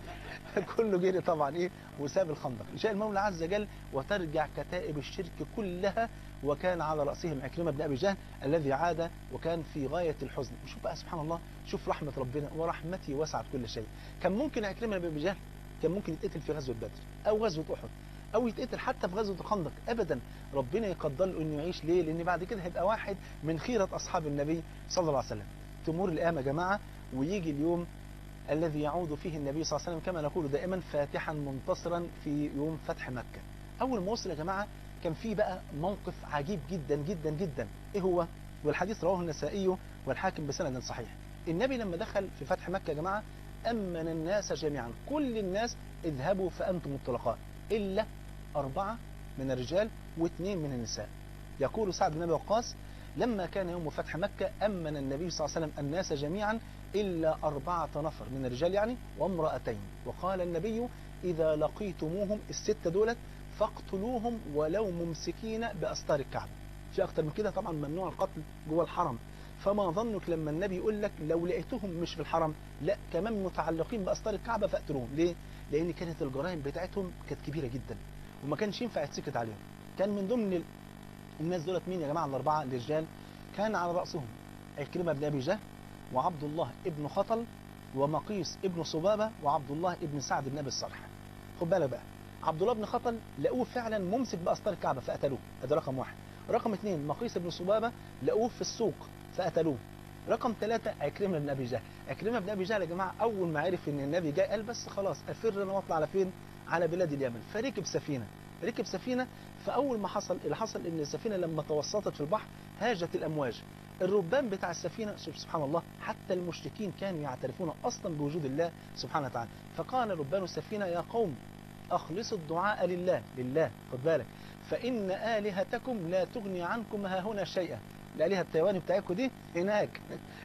كله جري طبعا ايه وساب الخندق شاء المولى عز وجل وترجع كتائب الشرك كلها وكان على رأسهم عكرمة بن أبي جهل الذي عاد وكان في غاية الحزن شوف بقى سبحان الله شوف رحمة ربنا ورحمته وسعت كل شيء كان ممكن عكرمة بن أبي جهل كان ممكن يتقتل في غزوة بدر أو غزوة أحد أو يتقتل حتى في غزوة الخندق أبدا ربنا يقدر له إنه يعيش ليه لأن بعد كده هيبقى واحد من خيرة أصحاب النبي صلى الله عليه وسلم تمر الأيام يا جماعة ويجي اليوم الذي يعود فيه النبي صلى الله عليه وسلم كما نقول دائما فاتحا منتصرا في يوم فتح مكة أول ما وصل يا جماعة كان في بقى موقف عجيب جدا جدا جدا إيه هو والحديث رواه النسائي والحاكم بسند صحيح النبي لما دخل في فتح مكة يا جماعة أمن الناس جميعا كل الناس اذهبوا فأنتم الطلقاء إلا أربعة من الرجال واثنين من النساء يقول سعد بن أبي وقاص لما كان يوم فتح مكة أمن النبي صلى الله عليه وسلم الناس جميعا إلا أربعة نفر من الرجال يعني وامرأتين وقال النبي إذا لقيتموهم الستة دولت فاقتلوهم ولو ممسكين بأستار الكعبة في أكتر من كده طبعا ممنوع القتل جوه الحرم فما ظنك لما النبي يقول لك لو لقيتهم مش في الحرم لا كمان متعلقين بأستار الكعبة فاقتلوهم ليه؟ لأن كانت الجرائم بتاعتهم كانت كبيرة جدا وما كانش ينفع يتسكت عليهم كان من ضمن الناس دولت مين يا جماعة الأربعة الرجال كان على رأسهم عكرمة بن أبي جهل وعبد الله ابن خطل ومقيس ابن صبابة وعبد الله ابن سعد بن أبي الصرح خد بالك بقى عبد الله بن خطل لقوه فعلا ممسك بأسطار الكعبة فقتلوه ده رقم واحد رقم اثنين مقيس ابن صبابة لقوه في السوق فقتلوه رقم ثلاثة عكرمة بن أبي جهل عكرمة بن أبي جهل يا جماعة أول ما عرف إن النبي جاي قال بس خلاص أفر أنا وأطلع على فين على بلاد اليمن فركب سفينة ركب سفينة فأول ما حصل اللي حصل إن السفينة لما توسطت في البحر هاجت الأمواج الربان بتاع السفينة سبحان الله حتى المشركين كانوا يعترفون أصلا بوجود الله سبحانه وتعالى فقال ربان السفينة يا قوم أخلصوا الدعاء لله لله خد بالك فإن آلهتكم لا تغني عنكم ها هنا شيئا الآلهة التيواني بتاعتكم دي هناك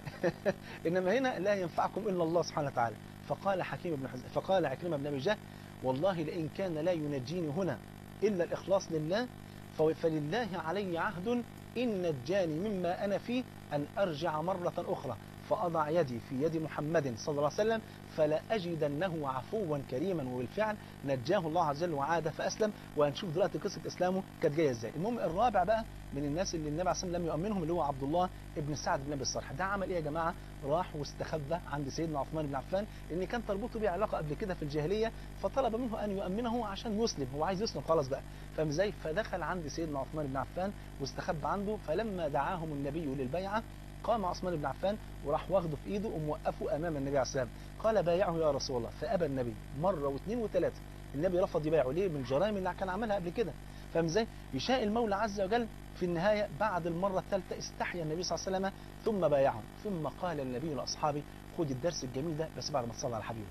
إنما هنا لا ينفعكم إلا الله سبحانه وتعالى فقال حكيم بن حزم فقال عكرمة بن أبي جهل والله لئن كان لا ينجيني هنا إلا الإخلاص لله فلله علي عهد إن نجاني مما أنا فيه أن أرجع مرة أخرى فأضع يدي في يد محمد صلى الله عليه وسلم فلا أجدنه عفوا كريما وبالفعل نجاه الله عز وجل وعاد فأسلم وهنشوف دلوقتي قصة إسلامه كانت جاية إزاي المهم الرابع بقى من الناس اللي النبي عليه الصلاة والسلام لم يؤمنهم اللي هو عبد الله ابن سعد بن أبي الصرح ده عمل إيه يا جماعة راح واستخبى عند سيدنا عثمان بن عفان لأن كان تربطه بيه علاقة قبل كده في الجاهلية فطلب منه أن يؤمنه عشان يسلم هو عايز يسلم خلاص بقى فاهم ازاي فدخل عند سيدنا عثمان بن عفان واستخبى عنده فلما دعاهم النبي للبيعة قام عثمان بن عفان وراح واخده في ايده وموقفه امام النبي عليه السلام قال بايعه يا رسول الله فابى النبي مره واثنين وثلاثه النبي رفض يبايعه ليه من الجرائم اللي كان عملها قبل كده فاهم ازاي يشاء المولى عز وجل في النهايه بعد المره الثالثه استحيا النبي صلى الله عليه وسلم ثم بايعه ثم قال النبي لاصحابه خد الدرس الجميل ده بس بعد ما تصلى على حبيبه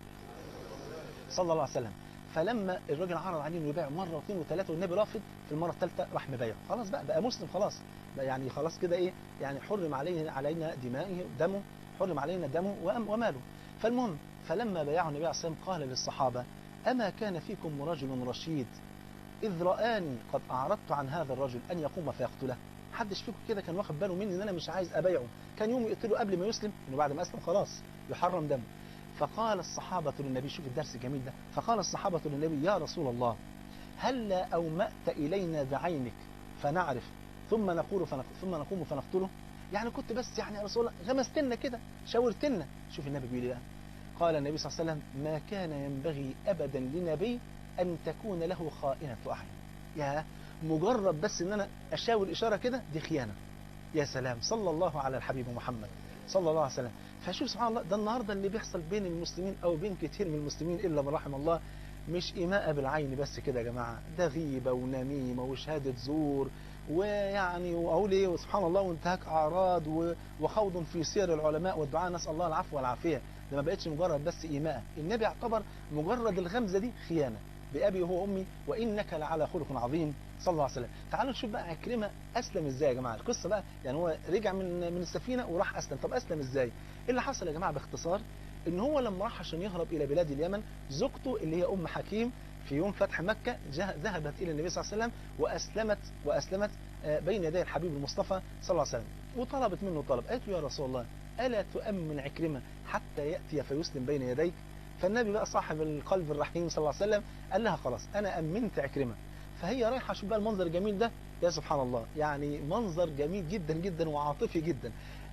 صلى الله عليه وسلم فلما الراجل عرض عليه انه يبايع مره واثنين وثلاثه والنبي رافض في المره الثالثه راح مبايعه خلاص بقى بقى مسلم خلاص بقى يعني خلاص كده ايه يعني حرم عليه علينا دمائه دمه حرم علينا دمه وماله فالمهم فلما بايعه النبي عليه الصلاه والسلام قال للصحابه اما كان فيكم رجل رشيد اذ رآني قد اعرضت عن هذا الرجل ان يقوم فيقتله حدش فيكم كده كان واخد باله مني ان انا مش عايز ابايعه كان يوم يقتله قبل ما يسلم انه بعد ما اسلم خلاص يحرم دمه فقال الصحابة للنبي شوف الدرس الجميل ده فقال الصحابة للنبي يا رسول الله هل أومأت إلينا بعينك فنعرف ثم نقول فنق... ثم نقوم فنقتله يعني كنت بس يعني يا رسول الله غمستنا كده شاورتنا شوف النبي بيقول ايه قال النبي صلى الله عليه وسلم ما كان ينبغي أبدا لنبي أن تكون له خائنة أعين يا مجرد بس ان انا اشاور اشاره كده دي خيانه يا سلام صلى الله على الحبيب محمد صلى الله عليه وسلم فشوف سبحان الله ده النهارده اللي بيحصل بين المسلمين او بين كتير من المسلمين الا من رحم الله مش إيماء بالعين بس كده يا جماعة ده غيبة ونميمة وشهادة زور ويعني وأقول إيه وسبحان الله وانتهاك أعراض وخوض في سير العلماء والدعاء نسأل الله العفو والعافية ده ما بقتش مجرد بس إيماء النبي اعتبر مجرد الغمزة دي خيانة بأبي وهو أمي وإنك لعلى خلق عظيم صلى الله عليه وسلم تعالوا نشوف بقى عكرمة أسلم إزاي يا جماعة القصة بقى يعني هو رجع من من السفينة وراح أسلم طب أسلم إزاي إيه اللي حصل يا جماعة باختصار ان هو لما راح عشان يهرب الى بلاد اليمن زوجته اللي هي ام حكيم في يوم فتح مكة ذهبت إلى النبي صلى الله عليه وسلم وأسلمت وأسلمت بين يدي الحبيب المصطفى صلى الله عليه وسلم وطلبت منه طلب قالت له يا رسول الله ألا تؤمن عكرمة حتى يأتي فيسلم بين يديك فالنبي بقى صاحب القلب الرحيم صلى الله عليه وسلم قال لها خلاص أنا أمنت عكرمة فهي رايحة شوف بقى المنظر الجميل ده يا سبحان الله يعني منظر جميل جدا جدا وعاطفي جدا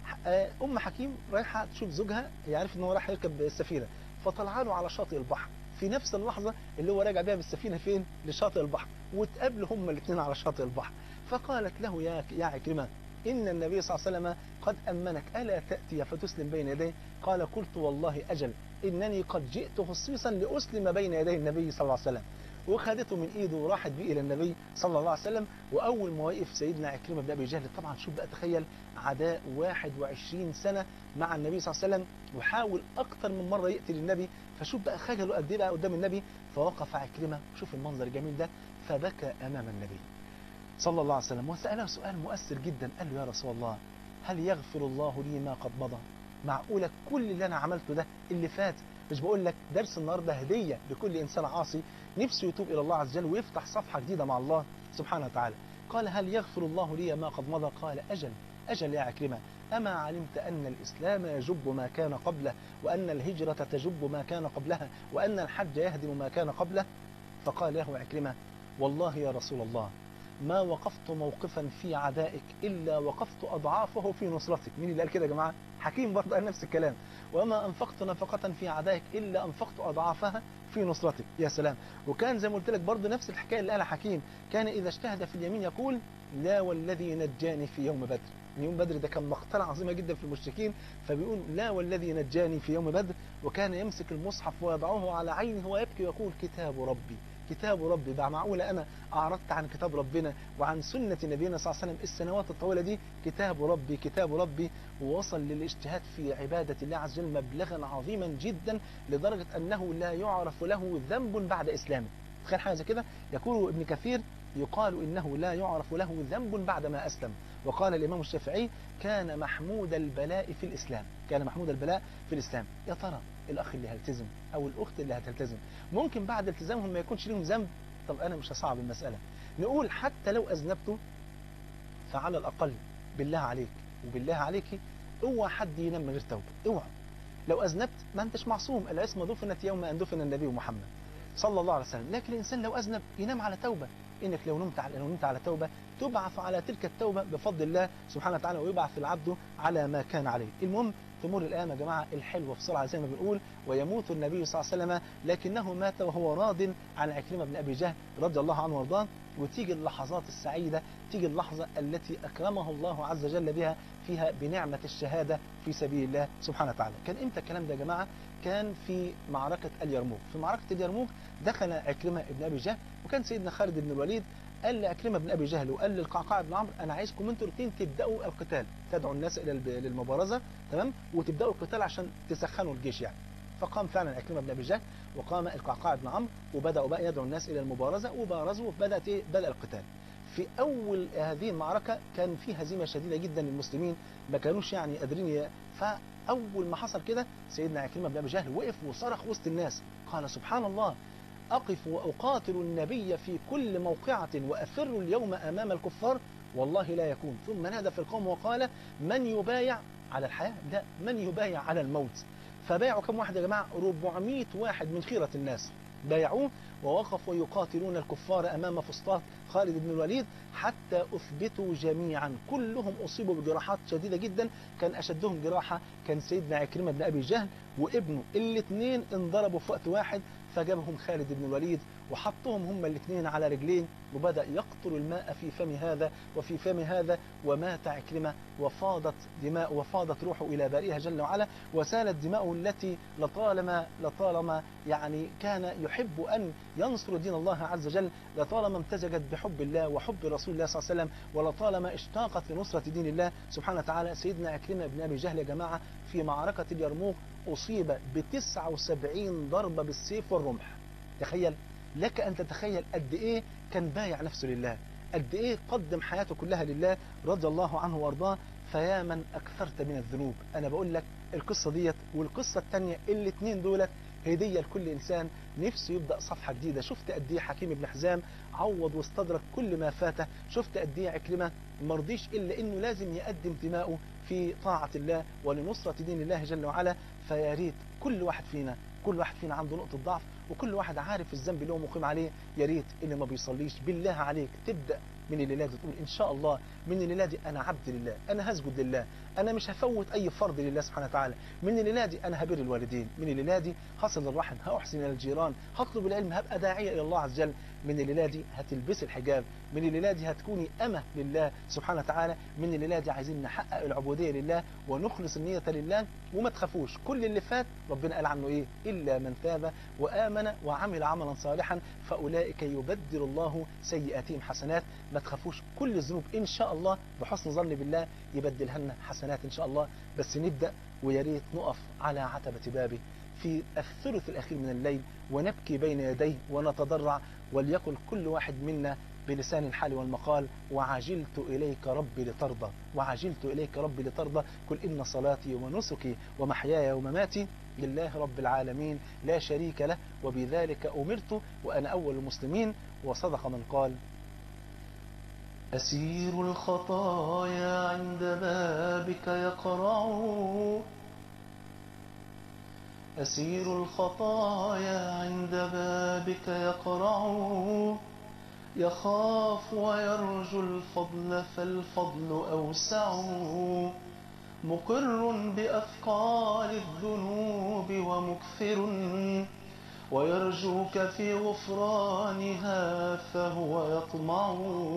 أم حكيم رايحة تشوف زوجها يعرف إن هو راح يركب السفينة فطلع له على شاطئ البحر في نفس اللحظة اللي هو راجع بيها بالسفينة فين لشاطئ البحر وتقابلوا هما الاثنين على شاطئ البحر فقالت له يا يا عكرمة إن النبي صلى الله عليه وسلم قد أمنك ألا تأتي فتسلم بين يديه قال قلت والله أجل إنني قد جئت خصيصا لأسلم بين يدي النبي صلى الله عليه وسلم وخدته من ايده وراحت بيه الى النبي صلى الله عليه وسلم واول ما وقف سيدنا عكرمه بن ابي جهل طبعا شوف بقى تخيل عداء 21 سنه مع النبي صلى الله عليه وسلم وحاول اكتر من مره يقتل النبي فشوف بقى خجله قد ايه بقى قدام النبي فوقف عكرمه شوف المنظر الجميل ده فبكى امام النبي صلى الله عليه وسلم وساله سؤال مؤثر جدا قال له يا رسول الله هل يغفر الله لي ما قد مضى معقوله كل اللي انا عملته ده اللي فات مش بقول لك درس النهارده هديه لكل انسان عاصي نفسه يتوب الى الله عز وجل ويفتح صفحه جديده مع الله سبحانه وتعالى قال هل يغفر الله لي ما قد مضى قال اجل اجل يا عكرمه اما علمت ان الاسلام يجب ما كان قبله وان الهجره تجب ما كان قبلها وان الحج يهدم ما كان قبله فقال له عكرمه والله يا رسول الله ما وقفت موقفا في عدائك إلا وقفت أضعافه في نصرتك مين اللي قال كده يا جماعة حكيم برضه قال نفس الكلام وما أنفقت نفقة في عدائك إلا أنفقت أضعافها في نصرتك يا سلام وكان زي ما قلت لك برضه نفس الحكاية اللي قالها حكيم كان إذا اجتهد في اليمين يقول لا والذي نجاني في يوم بدر يوم بدر ده كان مقتلة عظيمة جدا في المشركين فبيقول لا والذي نجاني في يوم بدر وكان يمسك المصحف ويضعه على عينه ويبكي ويقول كتاب ربي كتاب ربي بقى معقولة أنا أعرضت عن كتاب ربنا وعن سنة نبينا صلى الله عليه وسلم السنوات الطويلة دي كتاب ربي كتاب ربي ووصل للاجتهاد في عبادة الله عز وجل مبلغا عظيما جدا لدرجة أنه لا يعرف له ذنب بعد إسلامه تخيل حاجة زي كده يقول ابن كثير يقال إنه لا يعرف له ذنب بعد ما أسلم وقال الإمام الشافعي كان محمود البلاء في الإسلام كان محمود البلاء في الإسلام يا ترى الأخ اللي هيلتزم أو الأخت اللي هتلتزم ممكن بعد التزامهم ما يكونش لهم ذنب طب أنا مش هصعب المسألة نقول حتى لو أذنبته فعلى الأقل بالله عليك وبالله عليك اوعى حد ينام من غير توبة اوعى لو أذنبت ما أنتش معصوم العصمة دفنت يوم أن دفن النبي محمد صلى الله عليه وسلم لكن الإنسان لو أذنب ينام على توبة إنك لو نمت على لو نمت على توبة تبعث على تلك التوبة بفضل الله سبحانه وتعالى ويبعث العبد على ما كان عليه المهم تمر الأيام يا جماعة الحلوة بسرعة زي ما بنقول ويموت النبي صلى الله عليه وسلم لكنه مات وهو راض عن عكرمة بن أبي جهل رضي الله عنه وارضاه وتيجي اللحظات السعيدة تيجي اللحظة التي أكرمه الله عز وجل بها فيها بنعمة الشهادة في سبيل الله سبحانه وتعالى كان إمتى الكلام ده يا جماعة كان في معركة اليرموك في معركة اليرموك دخل عكرمة بن أبي جهل وكان سيدنا خالد بن الوليد قال لعكرمة بن أبي جهل وقال للقعقاع بن عمرو أنا عايزكم انتوا الاثنين تبدأوا القتال تدعوا الناس إلى للمبارزة تمام وتبدأوا القتال عشان تسخنوا الجيش يعني فقام فعلا عكرمة بن أبي جهل وقام القعقاع بن عمرو وبدأوا بقى يدعوا الناس إلى المبارزة وبارزوا وبدأت إيه بدأ القتال في أول هذه المعركة كان في هزيمة شديدة جدا للمسلمين ما كانوش يعني قادرين فأول ما حصل كده سيدنا عكرمة بن أبي جهل وقف وصرخ وسط الناس قال سبحان الله أقف وأقاتل النبي في كل موقعة وأفر اليوم أمام الكفار والله لا يكون ثم نادى في القوم وقال من يبايع على الحياة لا من يبايع على الموت فبايعوا كم واحد يا جماعة 400 واحد من خيرة الناس بايعوه ووقفوا يقاتلون الكفار أمام فسطاط خالد بن الوليد حتى أثبتوا جميعا كلهم أصيبوا بجراحات شديدة جدا كان أشدهم جراحة كان سيدنا عكرمة بن أبي جهل وابنه الاثنين انضربوا في وقت واحد فجابهم خالد بن الوليد وحطهم هما الاثنين على رجلين وبدأ يقطر الماء في فم هذا وفي فم هذا ومات عكرمة وفاضت دماء وفاضت روحه إلى بارئها جل وعلا وسالت دماؤه التي لطالما لطالما يعني كان يحب أن ينصر دين الله عز وجل لطالما امتزجت بحب الله وحب رسول الله صلى الله عليه وسلم ولطالما اشتاقت لنصرة دين الله سبحانه وتعالى سيدنا عكرمة بن أبي جهل يا جماعة في معركة اليرموك أصيب ب 79 ضربة بالسيف والرمح تخيل لك أن تتخيل قد إيه كان بايع نفسه لله قد إيه قدم حياته كلها لله رضي الله عنه وارضاه فيا من أكثرت من الذنوب أنا بقول لك القصة ديت والقصة التانية الاتنين دولت هدية لكل إنسان نفسه يبدأ صفحة جديدة شفت قد ايه حكيم بن حزام عوض واستدرك كل ما فاته شفت قد ايه عكرمة مرضيش إلا إنه لازم يقدم دماؤه في طاعة الله ولنصرة دين الله جل وعلا فيا ريت كل واحد فينا كل واحد فينا عنده نقطة ضعف وكل واحد عارف الذنب اللي هو مقيم عليه يا ريت اللي ما بيصليش بالله عليك تبدأ من الليلة دي تقول إن شاء الله من الليلة دي أنا عبد لله أنا هسجد لله أنا مش هفوت أي فرض لله سبحانه وتعالى من الليلة دي أنا هبر الوالدين من الليلة دي هصل الرحم هأحسن إلى الجيران هطلب العلم هبقى داعية إلى الله عز وجل من الليلة دي هتلبس الحجاب من الليلة دي هتكوني أمة لله سبحانه وتعالى من الليلة دي عايزين نحقق العبودية لله ونخلص النية لله وما تخافوش كل اللي فات ربنا قال عنه إيه إلا من تاب وآمن وعمل عملا صالحا فأولئك يبدل الله سيئاتهم حسنات ما تخافوش كل الذنوب إن شاء الله بحسن ظن بالله يبدلها لنا حسنات إن شاء الله بس نبدأ ويا ريت نقف على عتبة بابه في الثلث الأخير من الليل ونبكي بين يديه ونتضرع وليقل كل واحد منا بلسان الحال والمقال وعجلت إليك ربي لترضى وعجلت إليك ربي لترضى قل إن صلاتي ونسكي ومحياي ومماتي لله رب العالمين لا شريك له وبذلك أمرت وأنا أول المسلمين وصدق من قال أسير الخطايا عند بابك يقرع أسير الخطايا عند بابك يقرع يخاف ويرجو الفضل فالفضل أوسع مقر بأثقال الذنوب ومكثر ويرجوك في غفرانها فهو يطمع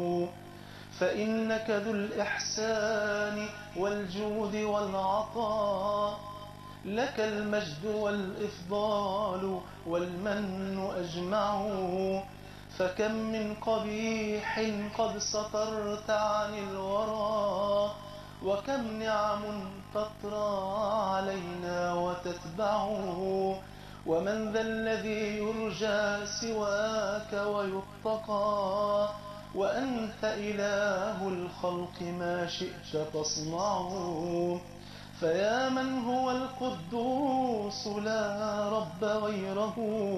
فإنك ذو الإحسان والجود والعطاء لك المجد والإفضال والمن أجمع فكم من قبيح قد سطرت عن الورى وكم نعم تطرى علينا وتتبع ومن ذا الذي يرجى سواك ويتقى وأنت إله الخلق ما شئت تصنع فيا من هو القدوس لا رب غيره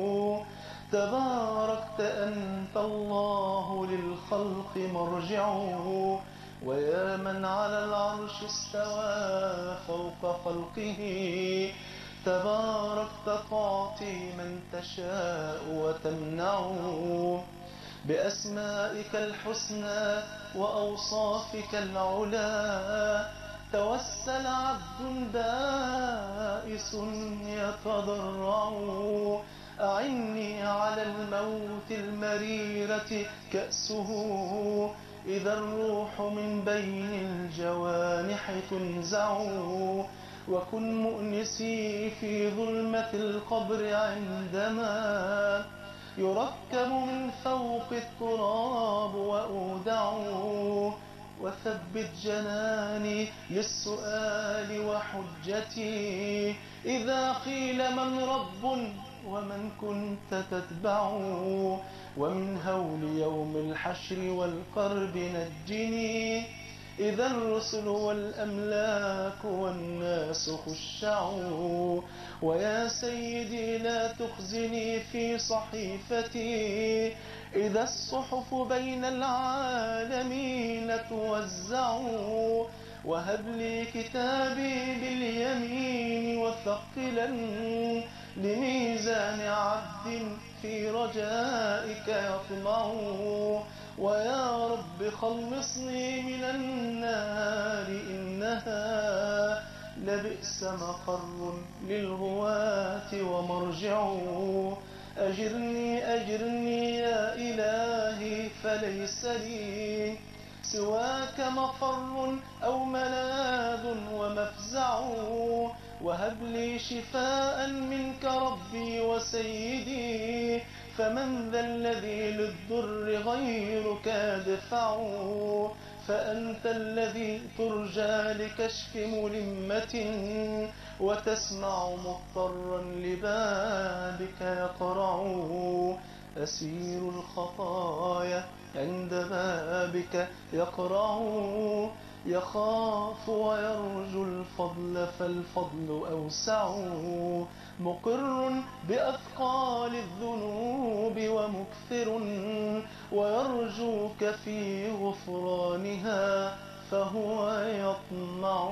تباركت أنت الله للخلق مرجعه ويا من على العرش استوى فوق خلقه تباركت تعطي من تشاء وتمنع بأسمائك الحسنى وأوصافك العلا توسل عبد بائس يتضرع أعني على الموت المريرة كأسه إذا الروح من بين الجوانح تنزع وكن مؤنسي في ظلمة القبر عندما يركب من فوق التراب وأودع وثبت جناني للسؤال وحجتي إذا قيل من رب ومن كنت تتبع ومن هول يوم الحشر والقرب نجني إذا الرسل والأملاك والناس خشعوا ويا سيدي لا تخزني في صحيفتي إذا الصحف بين العالمين توزع وهب لي كتابي باليمين وثقلا لميزان عبد في رجائك يطمع ويا رب خلصني من النار إنها لبئس مقر للغواة ومرجعه أجرني أجرني يا إلهي فليس لي سواك مفر أو ملاذ ومفزع وهب لي شفاء منك ربي وسيدي فمن ذا الذي للضر غيرك يدفع فأنت الذي ترجى لكشف ملمة وتسمع مضطرا لبابك يقرع أسير الخطايا عند بابك يقرع يخاف ويرجو الفضل فالفضل أوسع مقر بأثقال الذنوب ومكثر ويرجوك في غفرانها فهو يطمع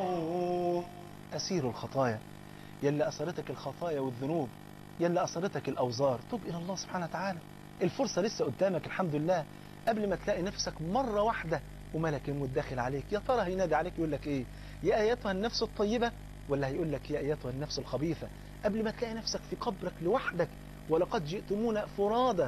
أسير الخطايا يلي أثرتك الخطايا والذنوب يلي أثرتك الأوزار تب إلى الله سبحانه وتعالى الفرصة لسه قدامك الحمد لله قبل ما تلاقي نفسك مرة واحدة وملك الموت داخل عليك يا ترى هينادي عليك يقول لك ايه يا ايتها النفس الطيبة ولا هيقول لك يا ايتها النفس الخبيثة قبل ما تلاقي نفسك في قبرك لوحدك ولقد جئتمونا فرادا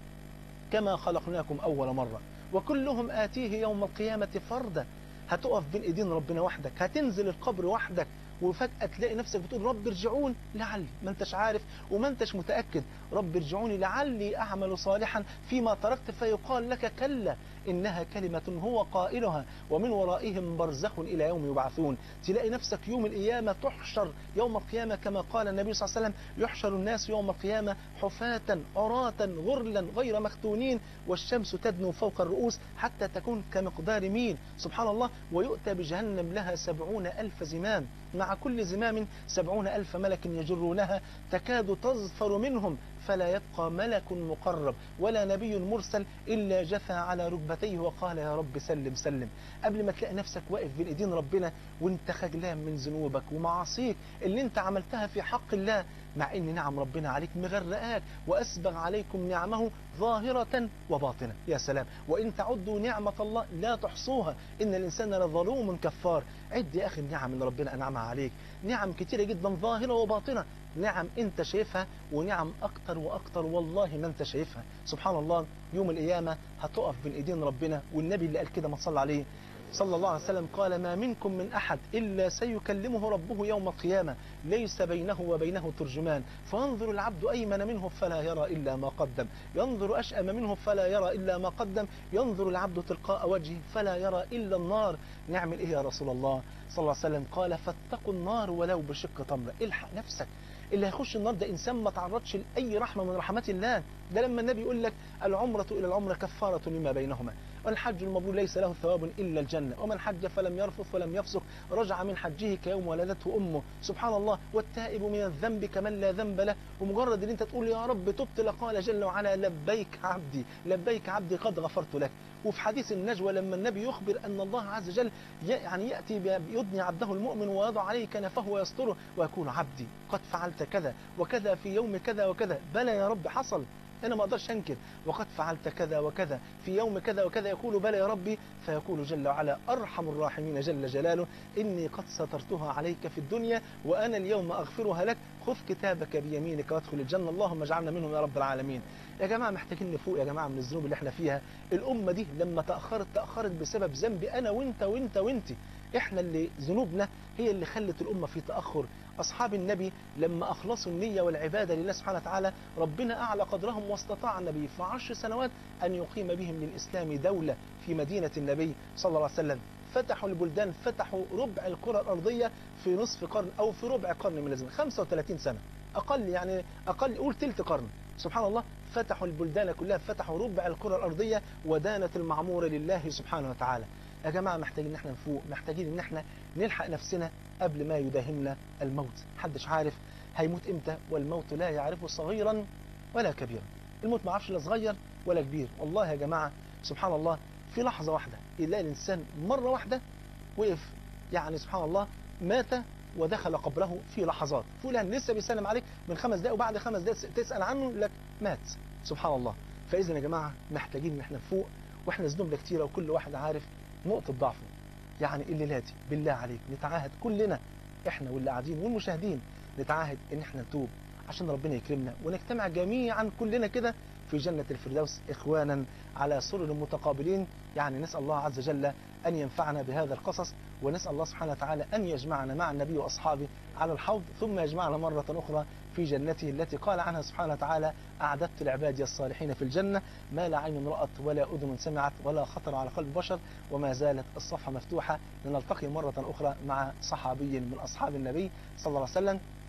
كما خلقناكم اول مرة وكلهم آتيه يوم القيامة فردا هتقف بين ايدين ربنا وحدك هتنزل القبر وحدك وفجأة تلاقي نفسك بتقول رب ارجعون لعلي ما انتش عارف وما انتش متأكد رب ارجعوني لعلي أعمل صالحا فيما تركت فيقال لك كلا إنها كلمة هو قائلها ومن ورائهم برزخ إلى يوم يبعثون تلاقي نفسك يوم القيامة تحشر يوم القيامة كما قال النبي صلى الله عليه وسلم يحشر الناس يوم القيامة حفاة عراة غرلا غير مختونين والشمس تدنو فوق الرؤوس حتى تكون كمقدار ميل سبحان الله ويؤتى بجهنم لها سبعون ألف زمام مع كل زمام سبعون ألف ملك يجرونها تكاد تظفر منهم فلا يبقى ملك مقرب ولا نبي مرسل إلا جثى على ركبتيه وقال يا رب سلم سلم قبل ما تلاقي نفسك واقف بين ايدين ربنا وانت خجلان من ذنوبك ومعاصيك اللي انت عملتها في حق الله مع ان نعم ربنا عليك مغرقاك واسبغ عليكم نعمه ظاهرة وباطنة يا سلام وان تعدوا نعمة الله لا تحصوها ان الانسان لظلوم كفار عد يا اخي النعم اللي ربنا انعمها عليك نعم كتيرة جدا ظاهرة وباطنة نعم انت شايفها ونعم اكتر واكتر والله ما انت شايفها سبحان الله يوم القيامة هتقف بين ايدين ربنا والنبي اللي قال كده ما صلى عليه صلى الله عليه وسلم قال ما منكم من أحد إلا سيكلمه ربه يوم القيامة ليس بينه وبينه ترجمان فينظر العبد أيمن منه فلا يرى إلا ما قدم ينظر أشأم منه فلا يرى إلا ما قدم ينظر العبد تلقاء وجهه فلا يرى إلا النار نعمل إيه يا رسول الله صلى الله عليه وسلم قال فاتقوا النار ولو بشق تمرة الحق نفسك اللي هيخش النار ده إنسان ما تعرضش لأي رحمة من رحمات الله ده لما النبي يقول لك العمرة إلى العمرة كفارة لما بينهما والحج المبرور ليس له ثواب إلا الجنة ومن حج فلم يرفث ولم يفسق رجع من حجه كيوم ولدته أمه سبحان الله والتائب من الذنب كمن لا ذنب له ومجرد ان انت تقول يا رب تبت لقال جل وعلا لبيك عبدي لبيك عبدي قد غفرت لك وفي حديث النجوى لما النبي يخبر أن الله عز وجل يعني يأتي يدني عبده المؤمن ويضع عليه كنفه ويستره ويقول عبدي قد فعلت كذا وكذا في يوم كذا وكذا بلى يا رب حصل أنا ما أقدرش أنكر وقد فعلت كذا وكذا في يوم كذا وكذا يقول بلى يا ربي فيقول جل وعلا أرحم الراحمين جل جلاله إني قد سترتها عليك في الدنيا وأنا اليوم أغفرها لك خذ كتابك بيمينك وادخل الجنة اللهم اجعلنا منهم يا رب العالمين يا جماعة محتاجين نفوق يا جماعة من الذنوب اللي احنا فيها الأمة دي لما تأخرت تأخرت بسبب ذنبي أنا وانت وانت وانت احنا اللي ذنوبنا هي اللي خلت الأمة في تأخر أصحاب النبي لما أخلصوا النية والعبادة لله سبحانه وتعالى ربنا أعلى قدرهم واستطاع النبي في عشر سنوات أن يقيم بهم للإسلام دولة في مدينة النبي صلى الله عليه وسلم فتحوا البلدان فتحوا ربع الكرة الأرضية في نصف قرن أو في ربع قرن من الزمن 35 سنة أقل يعني أقل قول تلت قرن سبحان الله فتحوا البلدان كلها فتحوا ربع الكرة الأرضية ودانت المعمورة لله سبحانه وتعالى يا جماعة محتاجين ان احنا نفوق محتاجين ان احنا نلحق نفسنا قبل ما يداهمنا الموت محدش عارف هيموت امتى والموت لا يعرفه صغيرا ولا كبيرا الموت ما عرفش لا صغير ولا كبير والله يا جماعة سبحان الله في لحظة واحدة يلاقي الإنسان مرة واحدة وقف يعني سبحان الله مات ودخل قبره في لحظات فلان لسه بيسلم عليك من خمس دقايق وبعد خمس دقايق تسأل عنه لك مات سبحان الله فإذا يا جماعة محتاجين ان احنا نفوق واحنا ذنوبنا كتيرة وكل واحد عارف نقطة ضعفه يعني الليلة دي بالله عليك نتعاهد كلنا احنا واللي قاعدين والمشاهدين نتعاهد ان احنا نتوب عشان ربنا يكرمنا ونجتمع جميعا كلنا كده في جنة الفردوس إخوانا على سرر متقابلين يعني نسأل الله عز وجل أن ينفعنا بهذا القصص ونسأل الله سبحانه وتعالى أن يجمعنا مع النبي وأصحابه على الحوض ثم يجمعنا مرة أخرى في جنته التي قال عنها سبحانه وتعالى أعددت لعبادي الصالحين في الجنة ما لا عين رأت ولا أذن سمعت ولا خطر على قلب بشر وما زالت الصفحة مفتوحة لنلتقي مرة أخرى مع صحابي من أصحاب النبي صلى الله عليه وسلم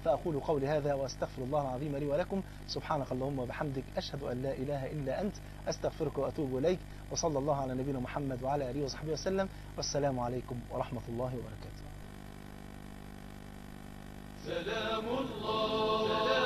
فأقول قولي هذا وأستغفر الله العظيم لي ولكم سبحانك اللهم وبحمدك أشهد أن لا إله إلا أنت أستغفرك وأتوب إليك وصلى الله على نبينا محمد وعلى آله وصحبه وسلم والسلام عليكم ورحمة الله وبركاته سلام الله سلام